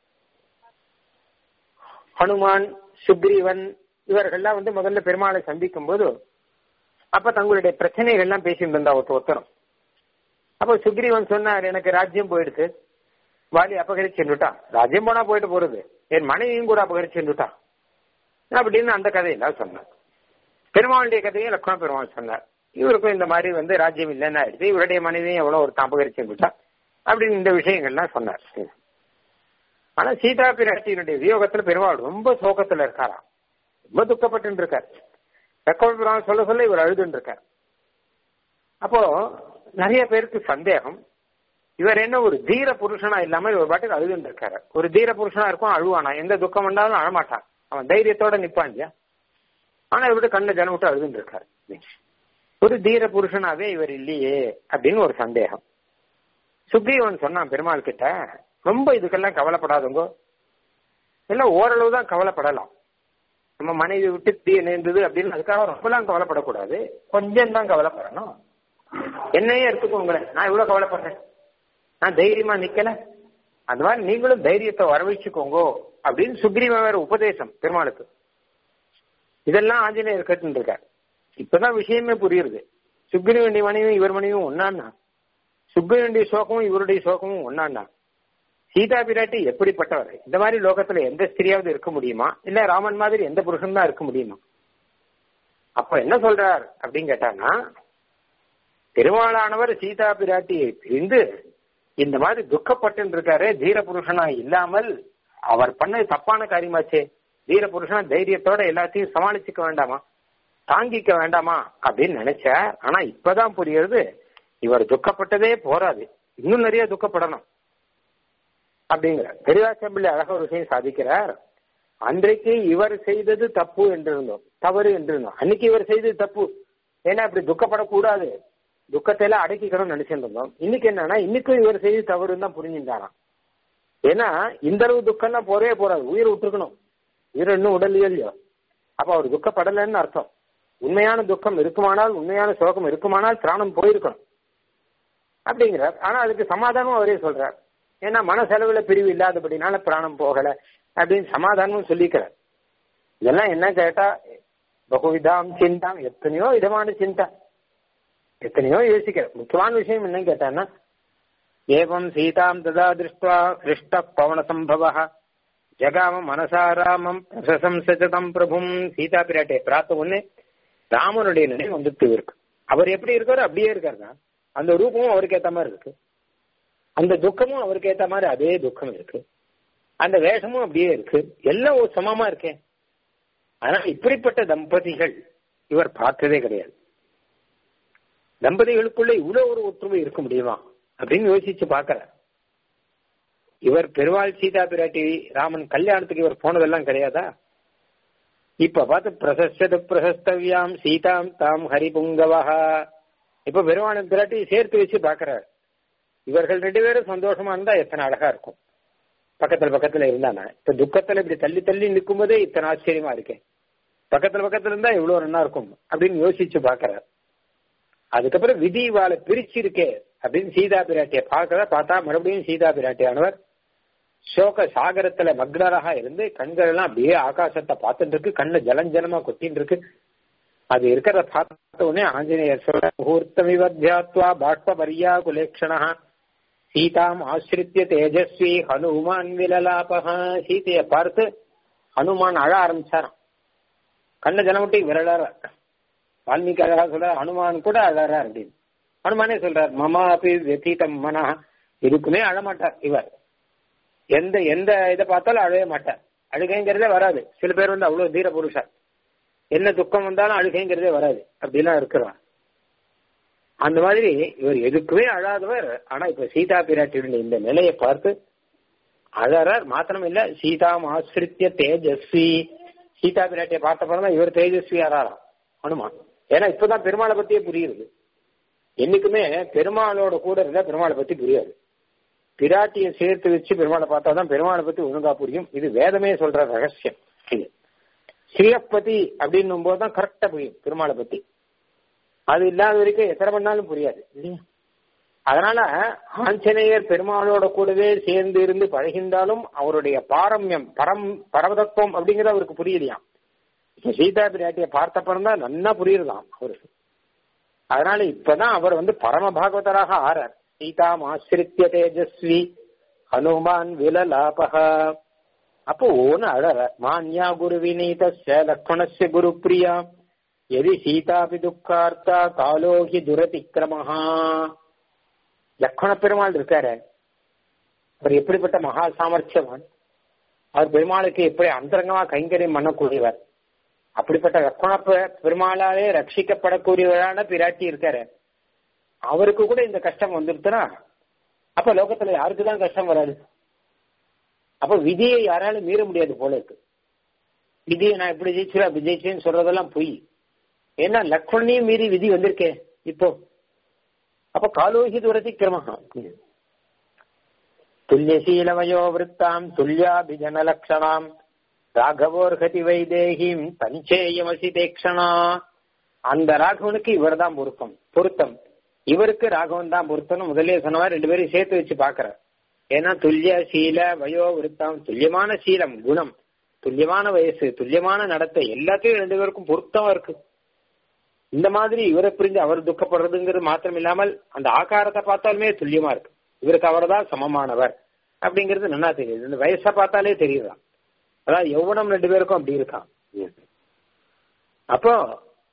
ஹனுமான் சுக்ரீவன் இவர்கள்லாம் வந்து முதல்ல பெருமாளை சந்திக்கும் போது அப்ப தங்களுடைய பிரச்சனைகள்லாம் பேசிட்டு இருந்தா ஒருத்தர் ஒருத்தரும் அப்ப சுக்ரீவன் சொன்னார் எனக்கு ராஜ்யம் போயிடுச்சு வாலி அபகரிச்சுட்டான் ராஜ்யம் போனா போயிட்டு போறது என் மனைவியும் கூட அபகரிச்சுட்டான் அப்படின்னு அந்த கதையெல்லாம் சொன்னார் பெருமாளுடைய கதையை லக்ஷ்மண பெருமாள் சொன்னார் இவருக்கும் இந்த மாதிரி வந்து ராஜ்யம் இல்லைன்னு ஆயிடுச்சு இவருடைய மனைவியும் எவ்வளவு ஒரு அபகரிச்சுட்டா அப்படின்னு இந்த விஷயங்கள்லாம் சொன்னார் ஆனா சீதா பிராட்டியினுடைய வியோகத்துல பெருமாள் ரொம்ப சோகத்துல இருக்காராம் ரொம்ப துக்கப்பட்டு இருக்கார் லக்ஷ்மண சொல்ல சொல்ல இவர் அழுதுன்னு இருக்கார் அப்போ நிறைய பேருக்கு சந்தேகம் இவர் என்ன ஒரு தீர புருஷனா இல்லாம இவர் பாட்டுக்கு அழுதுன்னு இருக்காரு ஒரு தீர புருஷனா இருக்கும் அழுவானா எந்த துக்கம் வந்தாலும் அழமாட்டான் அவன் தைரியத்தோட நிப்பான் இல்லையா ஆனா இவரு கண்ண ஜனம் விட்டு அழுதுன்னு இருக்காரு ஒரு தீர புருஷனாவே இவர் இல்லையே அப்படின்னு ஒரு சந்தேகம் சுக்ரீவன் சொன்னான் பெருமாள் கிட்ட ரொம்ப இதுக்கெல்லாம் கவலைப்படாதுங்க எல்லாம் ஓரளவு தான் கவலைப்படலாம் நம்ம மனைவி விட்டு தீ நேர்ந்தது அப்படின்னு அதுக்காக ரொம்பலாம் கவலைப்படக்கூடாது கொஞ்சம் தான் கவலைப்படணும் என்னையே எடுத்துக்கோங்களேன் நான் இவ்வளவு கவலைப்படுறேன் நான் தைரியமா நிக்கல அந்த மாதிரி நீங்களும் தைரியத்தை வரவழைச்சுக்கோங்க அப்படின்னு சுக்ரீவன் வேற உபதேசம் பெருமாளுக்கு இதெல்லாம் ஆஞ்சநேயர் கேட்டு இருக்கார் இப்பதான் விஷயமே புரியுது சுக்ரீவனுடைய மனைவியும் இவர் மனைவியும் ஒன்னான்னா சுக்ரீவனுடைய சோகமும் இவருடைய சோகமும் ஒன்னான்னா சீதா பிராட்டி எப்படிப்பட்டவர் இந்த மாதிரி லோகத்துல எந்த ஸ்திரியாவது இருக்க முடியுமா இல்ல ராமன் மாதிரி எந்த புருஷன் தான் இருக்க முடியுமா அப்ப என்ன சொல்றார் அப்படின்னு கேட்டாங்கன்னா பெருமாளானவர் சீதா பிராட்டியை பிரிந்து இந்த மாதிரி துக்கப்பட்டு இருக்காரு தீர புருஷனா இல்லாமல் அவர் பண்ண தப்பான காரியமாச்சே தீர புருஷனா தைரியத்தோட எல்லாத்தையும் சமாளிச்சுக்க வேண்டாமா தாங்கிக்க வேண்டாமா அப்படின்னு நினைச்சார் ஆனா இப்பதான் புரியுறது இவர் துக்கப்பட்டதே போராது இன்னும் நிறைய துக்கப்படணும் அப்படிங்கிறார் பெரியாச்சம்பிள்ளி அழக ஒரு விஷயம் சாதிக்கிறார் அன்றைக்கு இவர் செய்தது தப்பு என்று இருந்தோம் தவறு என்று இருந்தோம் அன்னைக்கு இவர் செய்தது தப்பு ஏன்னா இப்படி துக்கப்படக்கூடாது துக்கத்தை எல்லாம் அடக்கிக்கணும்னு நினைச்சிட்டு இருந்தோம் இன்னைக்கு என்னன்னா இன்னைக்கும் இவர் செய்து தவறுன்னு தான் புரிஞ்சுட்டாராம் ஏன்னா இந்த அளவு துக்கம்லாம் போறவே போறாது உயிரை விட்டுருக்கணும் உயிர் இன்னும் உடல்லையோ இல்லையோ அப்ப அவர் துக்கப்படலைன்னு அர்த்தம் உண்மையான துக்கம் இருக்குமானால் உண்மையான சோகம் இருக்குமானால் பிராணம் போயிருக்கணும் அப்படிங்கிறார் ஆனா அதுக்கு சமாதானம் அவரே சொல்றார் ஏன்னா மன செலவுல பிரிவு இல்லாதபடினால பிராணம் போகல அப்படின்னு சமாதானமும் சொல்லிக்கிறார் இதெல்லாம் என்ன கேட்டா பகுவிதாம் சிந்தாம் எத்தனையோ விதமான சிந்தா எத்தனையோ யோசிக்கிற முக்கியமான விஷயம் என்னன்னு கேட்டான்னா ஏவம் சீதாம் ததா திருஷ்டுவா கிருஷ்ட பவன சம்பவ ஜகாம மனசாராமம் பிரசம்சதம் பிரபும் சீதா பிராட்டை பிரார்த்த ஒண்ணு ராமனுடைய நினைவு வந்துட்டு இருக்கு அவர் எப்படி இருக்காரோ அப்படியே இருக்காருங்க அந்த ரூபமும் அவருக்கு ஏத்த மாதிரி இருக்கு அந்த துக்கமும் அவருக்கு ஏத்த மாதிரி அதே துக்கம் இருக்கு அந்த வேஷமும் அப்படியே இருக்கு எல்லாம் ஒரு சமமா இருக்கேன் ஆனா இப்படிப்பட்ட தம்பதிகள் இவர் பார்த்ததே கிடையாது தம்பதிகளுக்குள்ள இவ்வளவு ஒரு ஒற்றுமை இருக்க முடியுமா அப்படின்னு யோசிச்சு பாக்குற இவர் பெருவாள் சீதா பிராட்டி ராமன் கல்யாணத்துக்கு இவர் போனதெல்லாம் கிடையாதா இப்ப பார்த்து பிரசஸ்து பிரசஸ்தவியாம் சீதாம் தாம் ஹரிபுங்கவா இப்ப பெருமாளன் பிராட்டி சேர்த்து வச்சு பாக்குறாரு இவர்கள் ரெண்டு பேரும் சந்தோஷமா இருந்தா எத்தனை அழகா இருக்கும் பக்கத்துல பக்கத்துல இருந்தானா இப்ப துக்கத்துல இப்படி தள்ளி தள்ளி நிற்கும் போதே இத்தனை ஆச்சரியமா இருக்கேன் பக்கத்துல பக்கத்துல இருந்தா இவ்வளவு நல்லா இருக்கும் அப்படின்னு யோசிச்சு பாக்குறாரு அதுக்கப்புறம் விதி வாழை பிரிச்சிருக்கே அப்படின்னு சீதா பிராட்டிய பார்க்கறத பார்த்தா மறுபடியும் சீதா பிராட்டியானவர் சோக சாகரத்துல மக்னராக இருந்து கண்கள் எல்லாம் அப்படியே ஆகாசத்தை பார்த்துட்டு இருக்கு கண்ணு ஜலஞ்சலமா கொத்தின்னு இருக்கு அது இருக்கிறத பார்த்த உடனே ஆஞ்சநேயர் சொல்ற முகூர்த்தமிவ தியாத்வா பாஷ்ப பரியா குலேக்ஷணா சீதாம் ஆசிரித்திய தேஜஸ்வி ஹனுமான் விலலாபகா சீதையை பார்த்து ஹனுமான் அழ ஆரம்பிச்சாராம் கண்ண ஜனமுட்டி விரலார வால்மீகி அழகா சொல்ற ஹனுமான் கூட அழறா அப்படின்னு ஹனுமானே சொல்றார் மமா அப்படி வெத்தீதம் மனா இதுக்குமே அழமாட்டார் இவர் எந்த எந்த இதை பார்த்தாலும் அழவே மாட்டார் அழுகைங்கிறதே வராது சில பேர் வந்து அவ்வளவு தீர புருஷர் என்ன துக்கம் வந்தாலும் அழுகைங்கிறதே வராது அப்படிலாம் இருக்கிறார் அந்த மாதிரி இவர் எதுக்குமே அழாதவர் ஆனா இப்ப சீதா பிராட்டியுடைய இந்த நிலையை பார்த்து அழறார் மாத்திரம் இல்ல சீதாம் ஆசிரித்திய தேஜஸ்வி சீதா பிராட்டியை பார்த்த பிறகு இவர் தேஜஸ்வி ஆறாராம் ஹனுமான் ஏன்னா இப்பதான் பெருமாளை பத்தியே புரியுது என்னைக்குமே பெருமாளோட கூட இருந்தா பெருமாளை பத்தி புரியாது பிராட்டியை சேர்த்து வச்சு பெருமாளை பார்த்தாதான் பெருமாளை பத்தி ஒழுங்கா புரியும் இது வேதமே சொல்ற ரகசியம் இது ஸ்ரீயப்பதி அப்படின்னும் போதுதான் கரெக்டா புரியும் பெருமாளை பத்தி அது இல்லாத வரைக்கும் எத்தனை பண்ணாலும் புரியாது இல்லையா அதனால ஆஞ்சநேயர் பெருமாளோட கூடவே சேர்ந்து இருந்து பழகின்றாலும் அவருடைய பாரம்யம் பரம் பரமதத்துவம் அப்படிங்கிறது அவருக்கு புரியலையாம் இப்ப சீதா பிராட்டியை பார்த்த பிறந்தான் நல்லா புரியுறதாம் அவருக்கு அதனால இப்பதான் அவர் வந்து பரம பாகவதராக ஆறார் சீதாம் ஆசிரித்திய தேஜஸ்வி ஹனுமான் விலலாபக அப்போ ஓன்னு அழற மான்யா குரு வினீதஸ்ய லக்ஷ்மணஸ்ய குரு பிரியா எதி சீதாபி துக்கார்த்தா காலோகி துரதிக்கிரமஹா லக்ஷ்மண பெருமாள் இருக்காரு அவர் எப்படிப்பட்ட மகா சாமர்த்தியவான் அவர் பெருமாளுக்கு எப்படி அந்தரங்கமா கைங்கரியம் பண்ணக்கூடியவர் அப்படிப்பட்ட லக்ஷ்மண பெருமாளாலே ரட்சிக்கப்படக்கூடியவரான பிராட்டி இருக்காரு அவருக்கு கூட இந்த கஷ்டம் வந்துருச்சுன்னா அப்ப லோகத்துல யாருக்கு தான் கஷ்டம் வராது அப்ப விதியை யாராலும் மீற முடியாது போல இருக்கு விதியை நான் எப்படி ஜெயிச்சுல அப்படி ஜெயிச்சேன்னு சொல்றதெல்லாம் பொய் ஏன்னா லக்ஷ்மணையும் மீறி விதி வந்திருக்கே இப்போ அப்ப காலோகி துரதி கிரமஹா துல்லியசீலமயோ விற்த்தாம் துல்யாபிஜன லட்சணாம் ராகவோர்கதி வைதேகிம் பஞ்சேயமசி தேக்ஷணா அந்த ராகவனுக்கு இவர் தான் பொருத்தம் பொருத்தம் இவருக்கு ராகவன் தான் பொருத்தம்னு முதலே சொன்னவர் ரெண்டு பேரும் சேர்த்து வச்சு பாக்குறார் ஏன்னா துல்லிய சீல வயோ விருத்தம் துல்லியமான சீலம் குணம் துல்லியமான வயசு துல்லியமான நடத்தை எல்லாத்தையும் ரெண்டு பேருக்கும் பொருத்தமா இருக்கு இந்த மாதிரி இவரை புரிஞ்சு அவர் துக்கப்படுறதுங்கிறது மாத்திரம் இல்லாமல் அந்த ஆகாரத்தை பார்த்தாலுமே துல்லியமா இருக்கு இவருக்கு அவர் தான் சமமானவர் அப்படிங்கிறது நல்லா தெரியுது இந்த வயசை பார்த்தாலே தெரியுதான் அதாவது யௌவனம் ரெண்டு பேருக்கும் அப்படி இருக்கான் அப்போ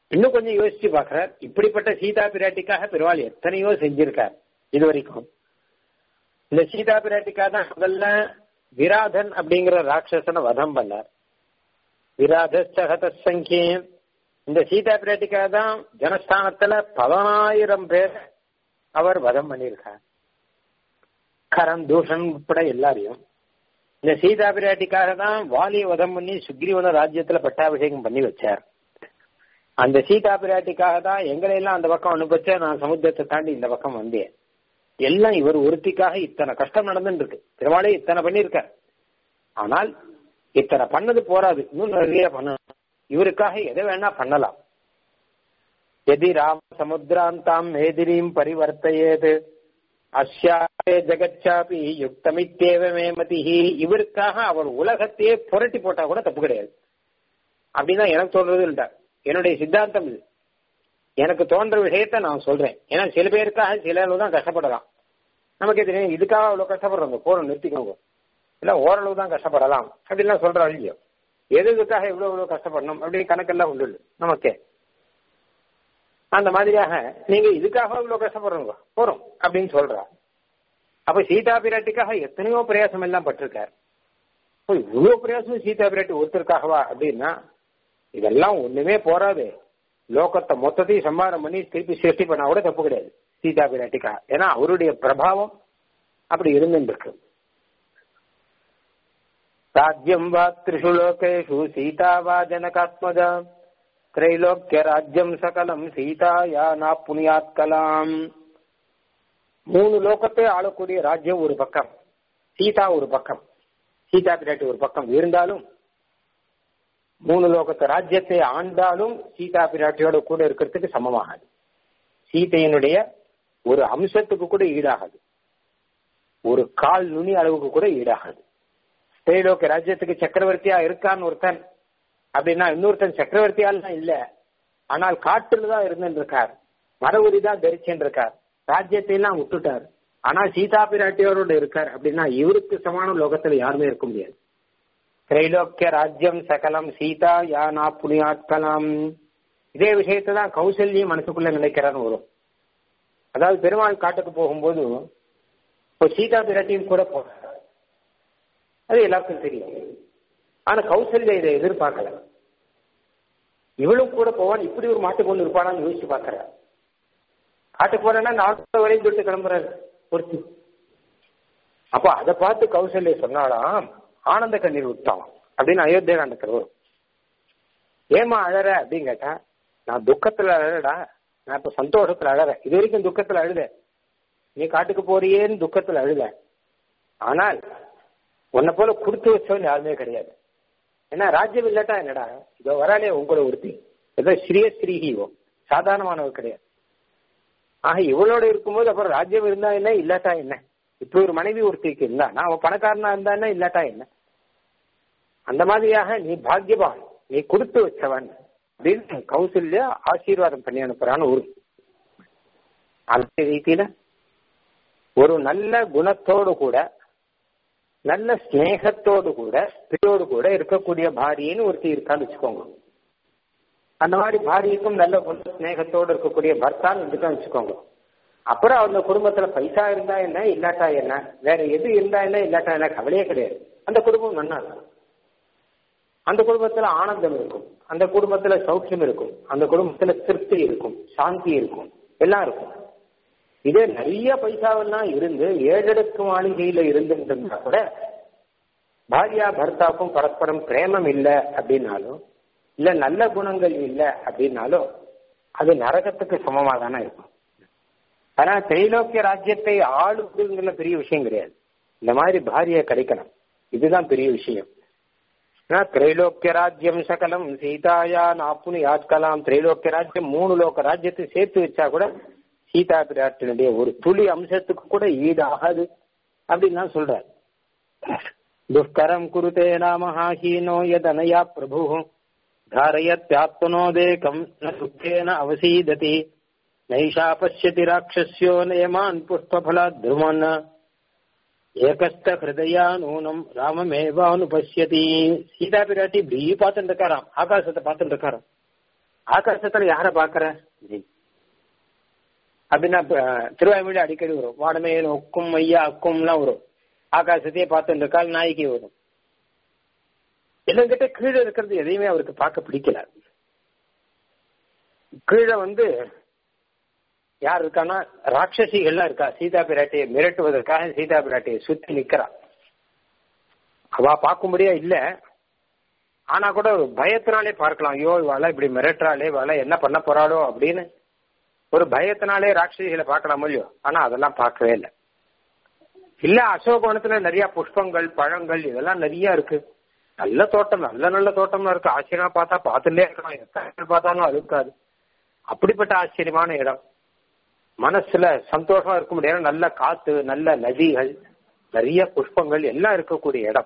இன்னும் கொஞ்சம் யோசிச்சு பாக்குறார் இப்படிப்பட்ட சீதா பிராட்டிக்காக பெருமாள் எத்தனையோ செஞ்சிருக்கார் இது வரைக்கும் இந்த சீதா பிராட்டிக்காக தான் முதல்ல விராதன் அப்படிங்கிற ராட்சசனை வதம் பண்ணார் விராத சங்கியம் இந்த சீதா பிராட்டிக்காக தான் ஜனஸ்தானத்துல பதினாயிரம் பேர் அவர் வதம் பண்ணியிருக்கார் கரம் தூஷன் உட்பட எல்லாரையும் இந்த சீதா பிராட்டிக்காக தான் வாலியை வதம் பண்ணி சுக்ரீவன ராஜ்யத்துல பட்டாபிஷேகம் பண்ணி வச்சார் அந்த சீதா பிராட்டிக்காக தான் எங்களை எல்லாம் அந்த பக்கம் அனுப்பிச்ச நான் சமுத்திரத்தை தாண்டி இந்த பக்கம் வந்தேன் எல்லாம் இவர் ஒருத்திக்காக இத்தனை கஷ்டம் நடந்துட்டு இருக்கு பெருமாளே இத்தனை பண்ணிருக்கார் ஆனால் இத்தனை பண்ணது போராது இன்னும் நிறைய பண்ணணும் இவருக்காக எதை வேணா பண்ணலாம் எதி ராம சமுத்திராந்தாம் மேதிரியும் பரிவர்த்தையேது அஸ்யாவே ஜெகச்சாபி யுக்தமித்தேவ மேமதிஹி இவருக்காக அவர் உலகத்தையே புரட்டி போட்டா கூட தப்பு கிடையாது அப்படின்னா எனக்கு சொல்றது இல்ல என்னுடைய சித்தாந்தம் இது எனக்கு தோன்ற விஷயத்த நான் சொல்றேன் ஏன்னா சில பேருக்காக சில அளவு தான் கஷ்டப்படலாம் நமக்கு தெரியும் இதுக்காக அவ்வளவு கஷ்டப்படுறவங்க போறோம் நிறுத்திக்கோங்க இல்ல ஓரளவு தான் கஷ்டப்படலாம் அப்படிலாம் சொல்ற இல்லையோ எது இதுக்காக இவ்வளவு இவ்வளவு கஷ்டப்படணும் அப்படின்னு கணக்கெல்லாம் உண்டு நமக்கே அந்த மாதிரியாக நீங்க இதுக்காக இவ்வளவு கஷ்டப்படுறவங்க போறோம் அப்படின்னு சொல்றா அப்ப சீதா பிராட்டிக்காக எத்தனையோ பிரயாசம் எல்லாம் பட்டிருக்கார் இவ்வளவு பிரயாசம் சீதா பிராட்டி ஒருத்தருக்காகவா அப்படின்னா இதெல்லாம் ஒண்ணுமே போராது லோகத்தை மொத்தத்தையும் சம்பாரம் பண்ணி திருப்பி சிருஷ்டி பண்ணா கூட தப்பு கிடையாது சீதா பிராட்டிக்கா ஏன்னா அவருடைய பிரபாவம் அப்படி இருந்துருக்கு ராஜ்யம் வா திரிஷு லோகேஷு சீதா வா ஜனகாத்மஜா திரைலோக்கிய ராஜ்யம் சகலம் சீதாயா நா புனியாத்கலாம் மூணு லோகத்தை ஆளக்கூடிய ராஜ்யம் ஒரு பக்கம் சீதா ஒரு பக்கம் சீதா பிராட்டி ஒரு பக்கம் இருந்தாலும் மூணு லோகத்து ராஜ்யத்தை ஆண்டாலும் சீதா பிராட்டியோட கூட இருக்கிறதுக்கு சமமாகாது சீதையினுடைய ஒரு அம்சத்துக்கு கூட ஈடாகாது ஒரு கால் நுனி அளவுக்கு கூட ஈடாகாது திரைலோக ராஜ்யத்துக்கு சக்கரவர்த்தியா இருக்கான்னு ஒருத்தன் அப்படின்னா இன்னொருத்தன் சக்கரவர்த்தியாலாம் இல்ல ஆனால் காட்டுல தான் இருந்துட்டு இருக்கார் மரவுரி தான் தரிச்சுட்டு இருக்கார் ராஜ்யத்தை எல்லாம் விட்டுட்டார் ஆனா சீதா பிராட்டியோட இருக்கார் அப்படின்னா இவருக்கு சமான லோகத்துல யாருமே இருக்க முடியாது திரைலோக்கிய ராஜ்யம் சகலம் சீதா யானா புனியாத்கலாம் இதே விஷயத்தை தான் கௌசல்யம் மனசுக்குள்ள நினைக்கிறான்னு வரும் அதாவது பெருமாள் காட்டுக்கு போகும்போது இப்போ சீதா பிராட்டியும் கூட போறார் அது எல்லாருக்கும் தெரியும் ஆனா கௌசல்யா இதை எதிர்பார்க்கல இவளும் கூட போவான் இப்படி ஒரு மாட்டு கொண்டு இருப்பானான்னு யோசிச்சு பாக்குற காட்டுக்கு போறேன்னா நாட்டு வரையும் தொட்டு கிளம்புறாரு ஒருத்தி அப்போ அதை பார்த்து கௌசல்யா சொன்னாலாம் ஆனந்த கண்ணீர் விட்டான் அப்படின்னு அயோத்தியா காண்டத்தில் வரும் ஏமா அழற அப்படின்னு கேட்டா நான் துக்கத்துல அழறடா நான் இப்ப சந்தோஷத்துல அழறேன் இது வரைக்கும் துக்கத்துல அழுத நீ காட்டுக்கு போறியேன்னு துக்கத்துல அழுத ஆனால் உன்னை போல கொடுத்து வச்சவன் யாருமே கிடையாது ஏன்னா ராஜ்யம் இல்லாட்டா என்னடா இதோ வராளே உங்களை ஒருத்தி ஏதோ ஸ்ரீய ஸ்ரீஹிவோ சாதாரணமானவர் கிடையாது ஆக இவளோட இருக்கும்போது அப்புறம் ராஜ்யம் இருந்தா என்ன இல்லாட்டா என்ன இப்படி ஒரு மனைவி ஒருத்திக்கு இருந்தா நான் அவன் பணக்காரனா இருந்தா இல்லாட்டா என்ன அந்த மாதிரியாக நீ பாக்யவான் நீ கொடுத்து வச்சவன் அப்படின்னு கௌசல்யா ஆசீர்வாதம் பண்ணி அனுப்புறான்னு ஒரு அந்த ரீதியில ஒரு நல்ல குணத்தோடு கூட நல்ல ஸ்னேகத்தோடு கூட பிரியோடு கூட இருக்கக்கூடிய பாரியன்னு ஒருத்தி இருக்கான்னு வச்சுக்கோங்க அந்த மாதிரி பாரியக்கும் நல்ல ஸ்னேகத்தோடு இருக்கக்கூடிய பர்த்தான்னு இருக்கான்னு வச்சுக்கோங்க அப்புறம் அவங்க குடும்பத்துல பைசா இருந்தா என்ன இல்லாட்டா என்ன வேற எது இருந்தா என்ன இல்லாட்டா என்ன கவலையே கிடையாது அந்த குடும்பம் நன்னா இருக்கும் அந்த குடும்பத்துல ஆனந்தம் இருக்கும் அந்த குடும்பத்துல சௌக்கியம் இருக்கும் அந்த குடும்பத்துல திருப்தி இருக்கும் சாந்தி இருக்கும் எல்லாம் இருக்கும் இதே நிறைய பைசாவெல்லாம் இருந்து ஏழடுக்கு மாளிகையில இருந்துட்டு கூட பாரியா பர்த்தாக்கும் பரஸ்பரம் பிரேமம் இல்லை அப்படின்னாலும் இல்ல நல்ல குணங்கள் இல்லை அப்படின்னாலும் அது நரகத்துக்கு சமமாக தானே இருக்கும் ஆனா திரைலோக்கிய ராஜ்யத்தை ஆளுங்கிறதுல பெரிய விஷயம் கிடையாது இந்த மாதிரி பாரிய கிடைக்கணும் இதுதான் பெரிய விஷயம் திரைலோக்கிய ராஜ்யம் சகலம் சீதாயா நாப்புனு யாத்கலாம் திரைலோக்கிய ராஜ்யம் மூணு லோக ராஜ்யத்தை சேர்த்து வச்சா கூட சீதா பிராட்டினுடைய ஒரு துளி அம்சத்துக்கு கூட ஈடாகாது அப்படின்னு சொல்றார் துஷ்கரம் குருதே நாமஹீனோ யதனயா பிரபு தாரயத்யாத்மனோதேகம் ந துக்கேன அவசீததி நைஷா பசியதி ராட்சஸ்யோ நயமான் புஷ்பலாத் த்ருமன் ஏகஸ்த ஹிருதயா நூனம் ராமமேவானுபஷ்யதி சீதா பிராட்டி இப்படி பார்த்துட்டு இருக்காராம் ஆகாசத்தை பார்த்துட்டு இருக்காராம் ஆகாசத்துல யார பாக்குற அப்படின்னா திருவாய்மொழி அடிக்கடி வரும் வாடமையில் ஒக்கும் ஐயா அக்கும்லாம் வரும் ஆகாசத்தையே பார்த்து இந்த கால் நாய்க்கு வரும் கிட்ட கீழே இருக்கிறது எதையுமே அவருக்கு பார்க்க பிடிக்கல கீழே வந்து யார் இருக்கான்னா ராட்சசிகள்லாம் இருக்கா சீதா பிராட்டியை மிரட்டுவதற்காக சீதா பிராட்டியை சுத்தி நிக்கிறா அவ பார்க்கும்படியா இல்ல ஆனா கூட ஒரு பயத்தினாலே பார்க்கலாம் ஐயோ இவாள இப்படி மிரட்டுறாளே இவாள என்ன பண்ண போறாளோ அப்படின்னு ஒரு பயத்தினாலே ராட்சசிகளை பார்க்கலாம் இல்லையோ ஆனா அதெல்லாம் பார்க்கவே இல்லை இல்ல அசோகவனத்துல நிறைய புஷ்பங்கள் பழங்கள் இதெல்லாம் நிறைய இருக்கு நல்ல தோட்டம் நல்ல நல்ல தோட்டம்லாம் இருக்கு ஆச்சரியமா பார்த்தா பார்த்துட்டே இருக்கலாம் எத்தனை பார்த்தாலும் அது இருக்காது அப்படிப்பட்ட ஆச்சரியமான இடம் மனசுல சந்தோஷமா இருக்க முடியாது நல்ல காத்து நல்ல நதிகள் நிறைய புஷ்பங்கள் எல்லாம் இருக்கக்கூடிய இடம்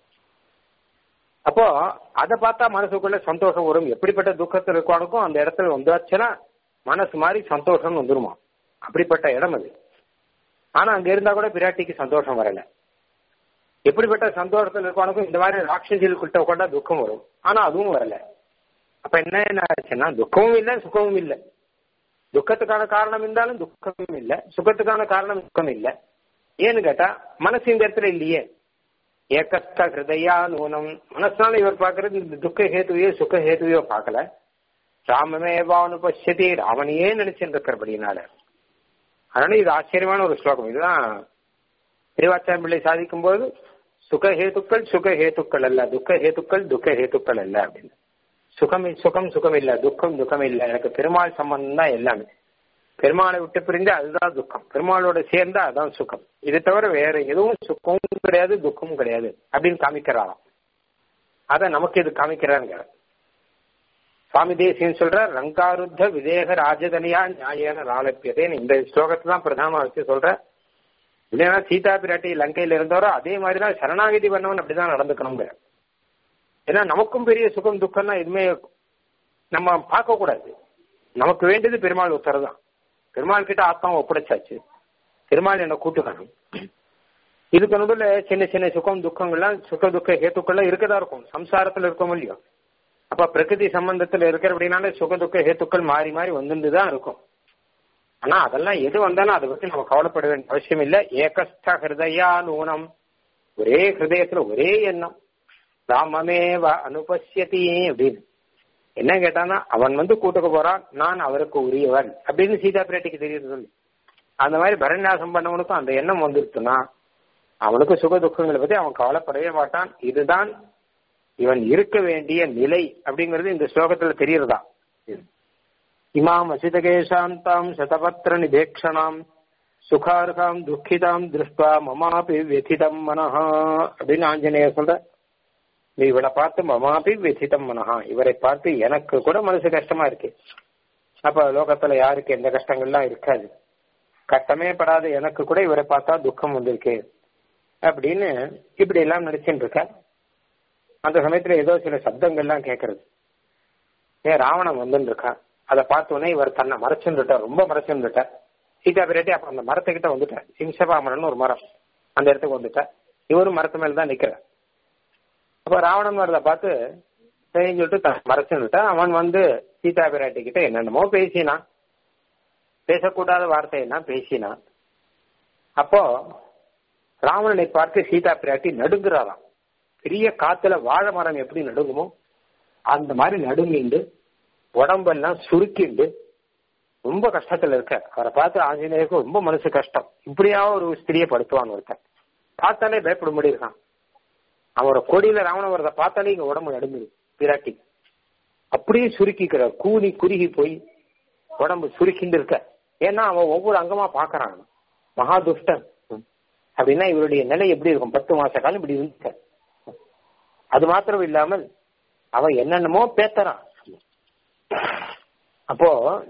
அப்போ அதை பார்த்தா மனசுக்குள்ள சந்தோஷம் வரும் எப்படிப்பட்ட துக்கத்தில் இருக்கவனுக்கும் அந்த இடத்துல வந்தாச்சுன்னா மனசு மாதிரி சந்தோஷம் வந்துருமா அப்படிப்பட்ட இடம் அது ஆனா அங்க இருந்தா கூட பிராட்டிக்கு சந்தோஷம் வரல எப்படிப்பட்ட சந்தோஷத்தில் இருக்கவனுக்கும் இந்த மாதிரி ராட்சசிகளுக்கிட்ட கொண்டா துக்கம் வரும் ஆனா அதுவும் வரல அப்ப என்ன என்ன ஆச்சுன்னா துக்கமும் இல்லை சுகமும் இல்லை துக்கத்துக்கான காரணம் இருந்தாலும் துக்கமும் இல்லை சுகத்துக்கான காரணம் துக்கம் இல்லை ஏன்னு கேட்டா மனசு இந்த இடத்துல இல்லையே ஏகஸ்த ஹிருதயா நூனம் மனசுனால இவர் பாக்குறது இந்த துக்க ஹேத்துவையோ சுக ஹேத்துவையோ பார்க்கல ராமமேவானு பசியதி ராமனையே நினைச்சுட்டு இருக்கிறபடினால அதனால இது ஆச்சரியமான ஒரு ஸ்லோகம் இதுதான் திருவாச்சாரம் பிள்ளை சாதிக்கும் போது சுக ஹேத்துக்கள் சுக ஹேத்துக்கள் அல்ல துக்க ஹேத்துக்கள் துக்க ஹேத்துக்கள் அல்ல அப்படின்னு சுகம் சுகம் சுகம் இல்ல துக்கம் துக்கம் இல்ல எனக்கு பெருமாள் சம்பந்தம் தான் எல்லாமே பெருமாளை விட்டு பிரிந்து அதுதான் துக்கம் பெருமாளோட சேர்ந்தா அதுதான் சுகம் இதை தவிர வேற எதுவும் சுகமும் கிடையாது துக்கமும் கிடையாது அப்படின்னு காமிக்கிறாராம் அத நமக்கு இது காமிக்கிறாருங்க சுவாமி தேசியன் சொல்ற ரங்காருத்த விதேக ராஜதனியா நியாயன ராலப்பியதேன்னு இந்த ஸ்லோகத்தை தான் பிரதானமா வச்சு சொல்ற இல்லைன்னா சீதா பிராட்டி லங்கையில இருந்தவரோ அதே மாதிரிதான் சரணாகிதி பண்ணவன் அப்படிதான் நடந்துக்கணுங்கிற ஏன்னா நமக்கும் பெரிய சுகம் துக்கம்னா எதுவுமே நம்ம பார்க்க கூடாது நமக்கு வேண்டியது பெருமாள் உத்தரவு தான் பெருமாள் கிட்ட ஆத்மாவை ஒப்படைச்சாச்சு பெருமாள் என்ன கூட்டுக்கணும் இதுக்கு நடுவில் சின்ன சின்ன சுகம் துக்கங்கள்லாம் சுக துக்க ஹேத்துக்கள்லாம் இருக்கதா இருக்கும் சம்சாரத்துல இருக்கும் இல்லையோ அப்ப பிரகிருதி சம்பந்தத்துல இருக்கிற அப்படின்னாலே சுக துக்க ஹேத்துக்கள் மாறி மாறி வந்துட்டு தான் இருக்கும் ஆனா அதெல்லாம் எது வந்தாலும் அதை பத்தி நம்ம கவலைப்பட வேண்டிய அவசியம் இல்லை ஏகஸ்த ஹிருதயா நூனம் ஒரே ஹிருதயத்துல ஒரே எண்ணம் ராமமேவ அனுபசியதி அப்படின்னு என்ன கேட்டானா அவன் வந்து கூட்டுக்கு போறான் நான் அவருக்கு உரியவன் அப்படின்னு சீதா பிராட்டிக்கு தெரியுது சொல்லு அந்த மாதிரி பரநியாசம் பண்ணவனுக்கும் அந்த எண்ணம் வந்துருச்சுன்னா அவனுக்கு சுக துக்கங்களை பத்தி அவன் கவலைப்படவே மாட்டான் இதுதான் இவன் இருக்க வேண்டிய நிலை அப்படிங்கிறது இந்த ஸ்லோகத்துல தெரியறதா இமாம் அசிதகேசாந்தாம் சதபத்திர நிபேக்ஷணாம் சுகார்காம் துக்கிதாம் திருஷ்டா மமாபி வெதிதம் மனஹா அப்படின்னு ஆஞ்சநேயர் சொல்ற நீ இவனை பார்த்து மமாபி வெதிதம் மனஹா இவரை பார்த்து எனக்கு கூட மனசு கஷ்டமா இருக்கு அப்ப லோகத்துல யாருக்கு எந்த கஷ்டங்கள்லாம் இருக்காது கஷ்டமே படாத எனக்கு கூட இவரை பார்த்தா துக்கம் வந்திருக்கு அப்படின்னு இப்படி எல்லாம் நினைச்சுட்டு இருக்க அந்த சமயத்துல ஏதோ சில சப்தங்கள்லாம் கேட்கறது ஏன் ராவணன் வந்துட்டு இருக்கான் அதை பார்த்தோன்னே இவர் தன்னை மறைச்சுட்டார் ரொம்ப மறைச்சுட்டார் சீதா பிராட்டி அப்ப அந்த மரத்துக்கிட்ட வந்துட்டார் சிம்சபாமரன் ஒரு மரம் அந்த இடத்துக்கு வந்துட்டார் இவரும் மரத்து மேல தான் நிக்கிறார் அப்ப ராவணன் வரத பார்த்து சரின்னு சொல்லிட்டு தன் மறைச்சுட்டா அவன் வந்து சீதா பிராட்டி கிட்ட என்னென்னமோ பேசினான் பேசக்கூடாத வார்த்தையெல்லாம் பேசினான் அப்போ ராவணனை பார்த்து சீதா பிராட்டி நடுங்குறாராம் பெரிய காத்துல வாழை மரம் எப்படி நடுங்குமோ அந்த மாதிரி நடுங்கிண்டு உடம்பெல்லாம் சுருக்கிண்டு ரொம்ப கஷ்டத்துல இருக்க அவரை பார்த்து ஆஞ்சநேயருக்கு ரொம்ப மனசு கஷ்டம் இப்படியா ஒரு ஸ்திரியை படுத்துவான் ஒருத்தன் பார்த்தாலே பயப்பட முடியிருக்கான் அவரோட கொடியில ராவணவரதை பார்த்தாலே இங்க உடம்பு நடுங்குது பிராட்டி அப்படியே சுருக்கிக்கிற கூனி குறுகி போய் உடம்பு சுருக்கிண்டு இருக்க ஏன்னா அவன் ஒவ்வொரு அங்கமா பாக்குறான் மகா துஷ்டன் அப்படின்னா இவருடைய நிலை எப்படி இருக்கும் பத்து மாச காலம் இப்படி இருக்க அது மாத்திரம் இல்லாமல் அவன் என்னென்னமோ பேத்தறான் அப்போ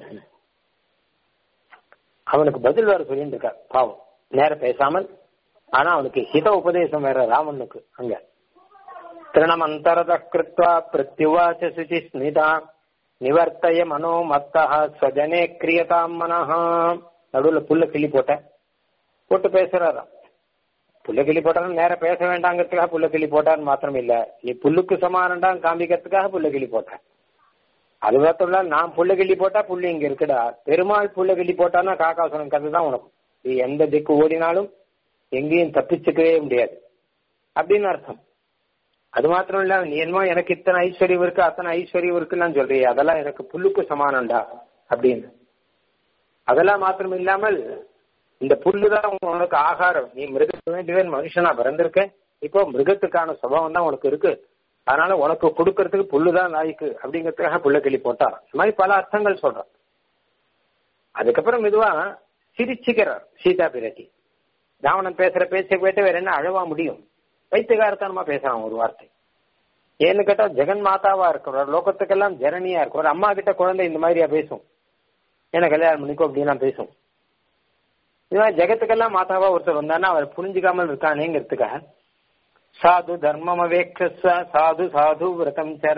அவனுக்கு பதில் வேற சொல்லிட்டு இருக்க பாவம் நேர பேசாமல் ஆனா அவனுக்கு ஹித உபதேசம் வேற ராமனுக்கு அங்க திருணமந்தரத கிருத்வா பிரத்யுவாச்ச சுச்சி ஸ்மிதா நிவர்த்தய மனோ மத்தா ஸ்வஜனே கிரியதாம் மனஹா நடுவில் புல்ல கிள்ளி போட்ட போட்டு பேசுறாராம் புல்ல கிளி போட்டாலும் நேர பேச வேண்டாங்கிறதுக்காக புல்ல கிளி போட்டான்னு மாத்திரம் இல்ல நீ புல்லுக்கு சமானண்டாம் காமிக்கிறதுக்காக புல்ல கிளி போட்ட அது மாத்திரம் இல்ல, நான் புள்ள கிள்ளி போட்டா புள்ளி இங்க இருக்குடா பெருமாள் புள்ள கிள்ளி போட்டான்னா காக்காசுரன் கதை தான் உனக்கு நீ எந்த திக்கு ஓடினாலும் எங்கேயும் தப்பிச்சுக்கவே முடியாது அப்படின்னு அர்த்தம் அது மாத்திரம் இல்ல நீ என்னமோ எனக்கு இத்தனை ஐஸ்வர்யம் இருக்கு அத்தனை ஐஸ்வர்யம் இருக்குன்னு சொல்றியே அதெல்லாம் எனக்கு புல்லுக்கு சமானம்டா அப்படின்னு அதெல்லாம் மாத்திரம் இல்லாமல் இந்த புல்லுதான் உனக்கு ஆகாரம் நீ மிருகத்துக்கு வேண்டியவன் மனுஷனா பிறந்திருக்க இப்போ மிருகத்துக்கான சுபாவம் தான் உனக்கு இருக்கு அதனால உனக்கு கொடுக்கறதுக்கு புல்லுதான் லாய்க்கு அப்படிங்கிறதுக்காக புல்ல கிளி போட்டா இந்த மாதிரி பல அர்த்தங்கள் சொல்றான் அதுக்கப்புறம் மெதுவா சிரிச்சுக்கிறார் சீதா பிராட்டி ராவணன் பேசுற பேச்சை கேட்டு வேற என்ன அழவா முடியும் வைத்தியகாரத்தனமா பேசுறான் ஒரு வார்த்தை ஏன்னு கேட்டா ஜெகன் மாதாவா இருக்கிறவர் லோகத்துக்கெல்லாம் ஜனனியா இருக்கிறவர் அம்மா கிட்ட குழந்தை இந்த மாதிரியா பேசும் என்ன கல்யாணம் பண்ணிக்கோ அப்படின்லாம் பேசும் இது மாதிரி ஜெகத்துக்கெல்லாம் மாதாவா ஒருத்தர் வந்தான்னா அவர் புரிஞ்சுக்காமல் இருக்கானேங்கிறதுக்காக சாது தர்மம் அவேக்ஷஸ்வ சாது சாது விரதம் சர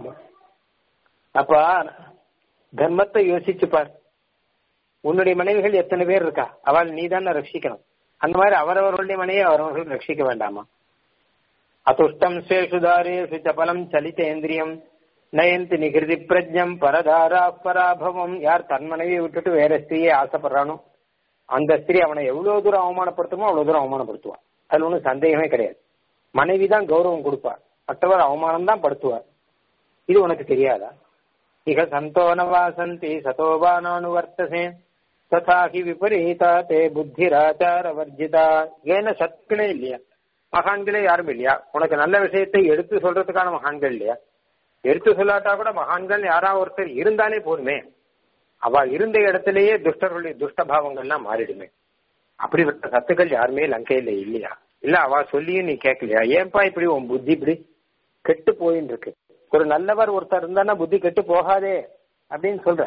அப்ப தர்மத்தை யோசிச்சு பார் உன்னுடைய மனைவிகள் எத்தனை பேர் இருக்கா அவள் நீ தானே ரட்சிக்கணும் அந்த மாதிரி அவரவர்களுடைய மனைவியை அவரவர்கள் ரட்சிக்க வேண்டாமா அதுஷ்டம் சேஷு தாரேஷு சபலம் சலிதேந்திரியம் நயந்தி நிகிருதி பிரஜம் பரதாரா பராபவம் யார் தன் மனைவியை விட்டுட்டு வேற ஸ்திரியை ஆசைப்படுறானோ அந்த ஸ்திரீ அவனை எவ்வளவு தூரம் அவமானப்படுத்துமோ அவ்வளவு தூரம் அவமானப்படுத்துவான் அதுல ஒன்றும் சந்தேகமே கிடையாது மனைவி தான் கௌரவம் கொடுப்பார் மற்றவர் அவமானம் தான் படுத்துவார் இது உனக்கு தெரியாதா இக சந்தோனவாசந்தி சதோபானானுவர்த்தசே ததாகி விபரீதா தே புத்திராச்சார வர்ஜிதா ஏன சத்துக்களே இல்லையா மகான்களே யாரும் இல்லையா உனக்கு நல்ல விஷயத்தை எடுத்து சொல்றதுக்கான மகான்கள் இல்லையா எடுத்து சொல்லாட்டா கூட மகான்கள் யாராவது ஒருத்தர் இருந்தாலே போதுமே அவ இருந்த இடத்திலேயே துஷ்டர்களுடைய துஷ்டபாவங்கள்லாம் மாறிடுமே அப்படிப்பட்ட சத்துக்கள் யாருமே லங்கையில இல்லையா இல்ல அவ சொல்லியும் நீ கேட்கலையா ஏன்பா இப்படி உன் புத்தி இப்படி கெட்டு போயின்னு இருக்கு ஒரு நல்லவர் ஒருத்தர் இருந்தானா புத்தி கெட்டு போகாதே அப்படின்னு சொல்ற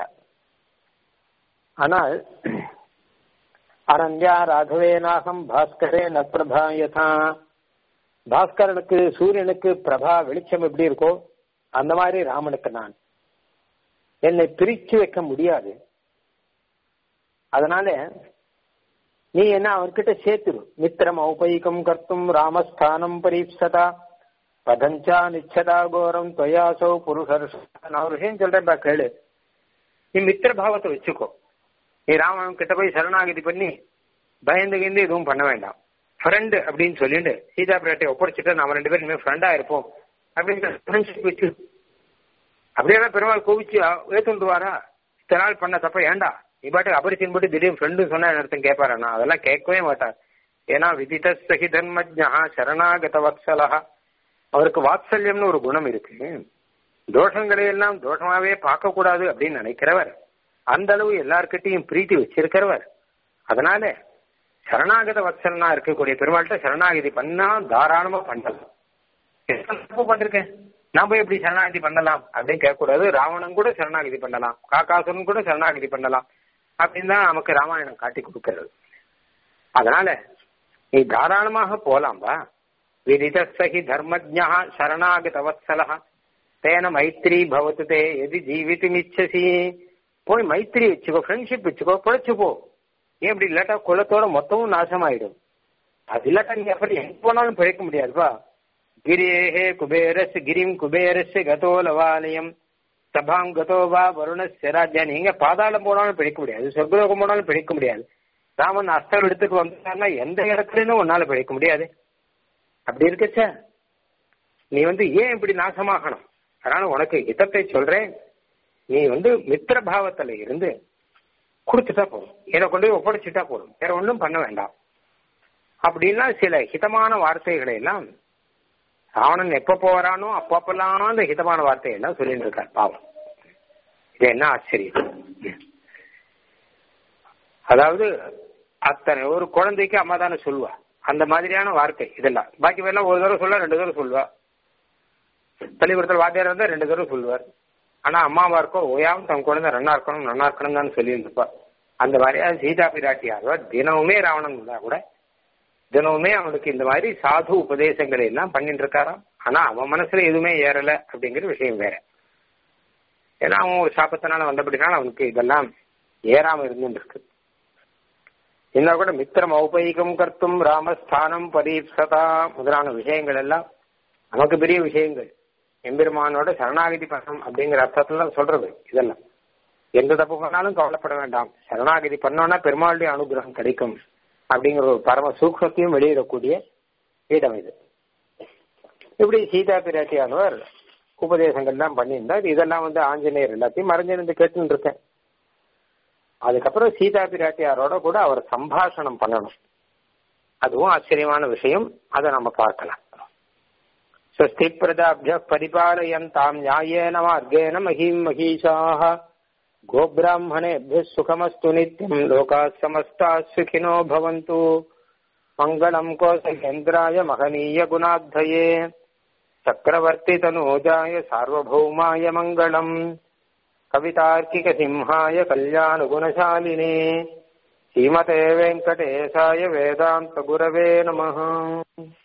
ஆனால் அரண்யா ராகவேனாகம் பாஸ்கரே ந பிரபா யதா பாஸ்கரனுக்கு சூரியனுக்கு பிரபா வெளிச்சம் எப்படி இருக்கோ அந்த மாதிரி ராமனுக்கு நான் என்னை பிரிச்சு வைக்க முடியாது அதனால நீ என்ன அவர்கிட்ட சேர்த்துரு மித்திரம் ஔபயிகம் கர்த்தும் ராமஸ்தானம் பரீப்சதா பதஞ்சா நிச்சதா கோரம் தொயாசோ புருஷர் நான் ஒரு விஷயம் சொல்றேன்ப்பா கேளு நீ மித்திர பாவத்தை வச்சுக்கோ நீ ராமன் கிட்ட போய் சரணாகதி பண்ணி பயந்து கிந்து எதுவும் பண்ண வேண்டாம் ஃப்ரெண்டு அப்படின்னு சொல்லிட்டு சீதா பிராட்டை ஒப்படைச்சிட்டு நாம ரெண்டு பேரும் இனிமேல் ஃப்ரெண்டா இருப்போம் அப்படின்ற ஃப்ரெண்ட்ஷிப் வச்சு அப்படியே பெருமாள் கோவிச்சு ஏத்துண்டுவாரா இத்தனை நாள் பண்ண தப்ப ஏண்டா நீ பாட்டு அபரிச்சின் போட்டு திடீர்னு ஃப்ரெண்டு சொன்னா அர்த்தம் கேட்பாரா அதெல்லாம் கேட்கவே மாட்டார் ஏன்னா விதித சகி தர்மஜா சரணாகத வத்சலா அவருக்கு வாத்சல்யம்னு ஒரு குணம் இருக்கு தோஷங்களை எல்லாம் தோஷமாவே பார்க்க கூடாது அப்படின்னு நினைக்கிறவர் அந்த அளவு எல்லார்கிட்டையும் பிரீத்தி வச்சிருக்கிறவர் அதனால சரணாகத வத்சலனா இருக்கக்கூடிய பெருமாள்கிட்ட சரணாகதி பண்ணா தாராளமா பண்ணலாம் தப்பு பண்ணிருக்கேன் நான் போய் எப்படி சரணாகதி பண்ணலாம் அப்படின்னு கேட்கக்கூடாது ராவணன் கூட சரணாகதி பண்ணலாம் காக்காசுரன் கூட சரணாகதி பண்ணலாம் அப்படின்னு தான் நமக்கு ராமாயணம் காட்டி கொடுக்கிறது அதனால நீ தாராளமாக போலாம்பா விதித சகி தர்மஜா சரணாகத வத்சலா தேன மைத்ரி பவத்து தே எது ஜீவித்துமிச்சசி போய் மைத்ரி வச்சுக்கோ ஃப்ரெண்ட்ஷிப் வச்சுக்கோ பிழைச்சு போ ஏன் இப்படி இல்லாட்டா குலத்தோட மொத்தமும் நாசமாயிடும் அது இல்லாட்டா நீ அப்புறம் எங்க போனாலும் பிழைக்க முடியாதுப்பா கிரியேஹே குபேரஸ் கிரிம் குபேரஸ் கதோ லவாலயம் சபாம் கதோ வா வருணஸ்ய ராஜ்யா நீங்க பாதாளம் போனாலும் பிழைக்க முடியாது சொர்க்கலோகம் போனாலும் பிழைக்க முடியாது ராமன் அஸ்தர் எடுத்துட்டு வந்தாருன்னா எந்த இடத்துலயும் உன்னால பிழைக்க முடியாது அப்படி இருக்கச்ச நீ வந்து ஏன் இப்படி நாசமாகணும் அதனால உனக்கு இதத்தை சொல்றேன் நீ வந்து மித்திர பாவத்துல இருந்து கொடுத்துட்டா போதும் இதை கொண்டு போய் ஒப்படைச்சிட்டா போதும் வேற ஒன்றும் பண்ண வேண்டாம் அப்படின்னா சில ஹிதமான வார்த்தைகளை எல்லாம் ராவணன் எப்ப போறானோ அப்பப்பெல்லாம் அந்த ஹிதமான வார்த்தையை எல்லாம் சொல்லிட்டு இருக்கார் பாவம் இது என்ன ஆச்சரியம் அதாவது அத்தனை ஒரு குழந்தைக்கு அம்மா தானே சொல்லுவா அந்த மாதிரியான வார்த்தை இதெல்லாம் பாக்கி பேர்லாம் ஒரு தடவை சொல்ல ரெண்டு தடவை சொல்லுவா பள்ளிக்கூடத்தில் வாத்தியார் இருந்தா ரெண்டு தடவை சொல்லுவார் ஆனா அம்மாவா இருக்கோ ஓயாவும் தன் குழந்தை நன்னா இருக்கணும் நன்னா இருக்கணும் தான் சொல்லி இருப்பா அந்த மாதிரியா சீதா பிராட்டியாகவா தினமுமே ராவணன் இருந்தா கூட தினமுமே அவனுக்கு இந்த மாதிரி சாது உபதேசங்களை எல்லாம் பண்ணிட்டு இருக்காராம் ஆனா அவன் மனசுல எதுவுமே ஏறல அப்படிங்கிற விஷயம் வேற ஏன்னா அவன் ஒரு சாப்பத்தினால வந்தபடினால அவனுக்கு இதெல்லாம் ஏறாம இருந்துட்டு இருக்கு என்ன கூட மித்திரம் ஔபயிகம் கர்த்தும் ராமஸ்தானம் பரீப்சதா முதலான விஷயங்கள் எல்லாம் நமக்கு பெரிய விஷயங்கள் எம்பெருமானோட சரணாகதி பண்ணணும் அப்படிங்கிற அர்த்தத்துல சொல்றது இதெல்லாம் எந்த தப்பு பண்ணாலும் கவலைப்பட வேண்டாம் சரணாகதி பண்ணோம்னா பெருமாளுடைய அனுகிரகம் கிடைக்கும் அப்படிங்கிற ஒரு பரம சூக்ஷத்தையும் வெளியிடக்கூடிய இடம் இது இப்படி சீதா பிராட்டியானவர் உபதேசங்கள்லாம் பண்ணியிருந்தார் இதெல்லாம் வந்து ஆஞ்சநேயர் எல்லாத்தையும் மறைஞ்சிருந்து கேட்டுன்னு இருக்கேன் அதுக்கப்புறம் சீதா பிராட்டியாரோட கூட அவர் சம்பாஷணம் பண்ணணும் அதுவும் ஆச்சரியமான விஷயம் அதை நம்ம பார்க்கலாம் ஸ்வஸ்தி பிரதாபிய பரிபாலயந்தாம் நியாயேன மார்கேன மகீம் மகீஷாः गोब्राह्मणेभ्यः सुखमस्तु नित्यम् लोकाः समस्ताः सुखिनो भवन्तु मङ्गलम् कोसलेन्द्राय महनीयगुणाब्धये चक्रवर्तितनूजाय सार्वभौमाय मङ्गलम् कवितार्किकसिंहाय कल्याणगुणशालिने श्रीमते वेङ्कटेशाय वेदान्तगुरवे नमः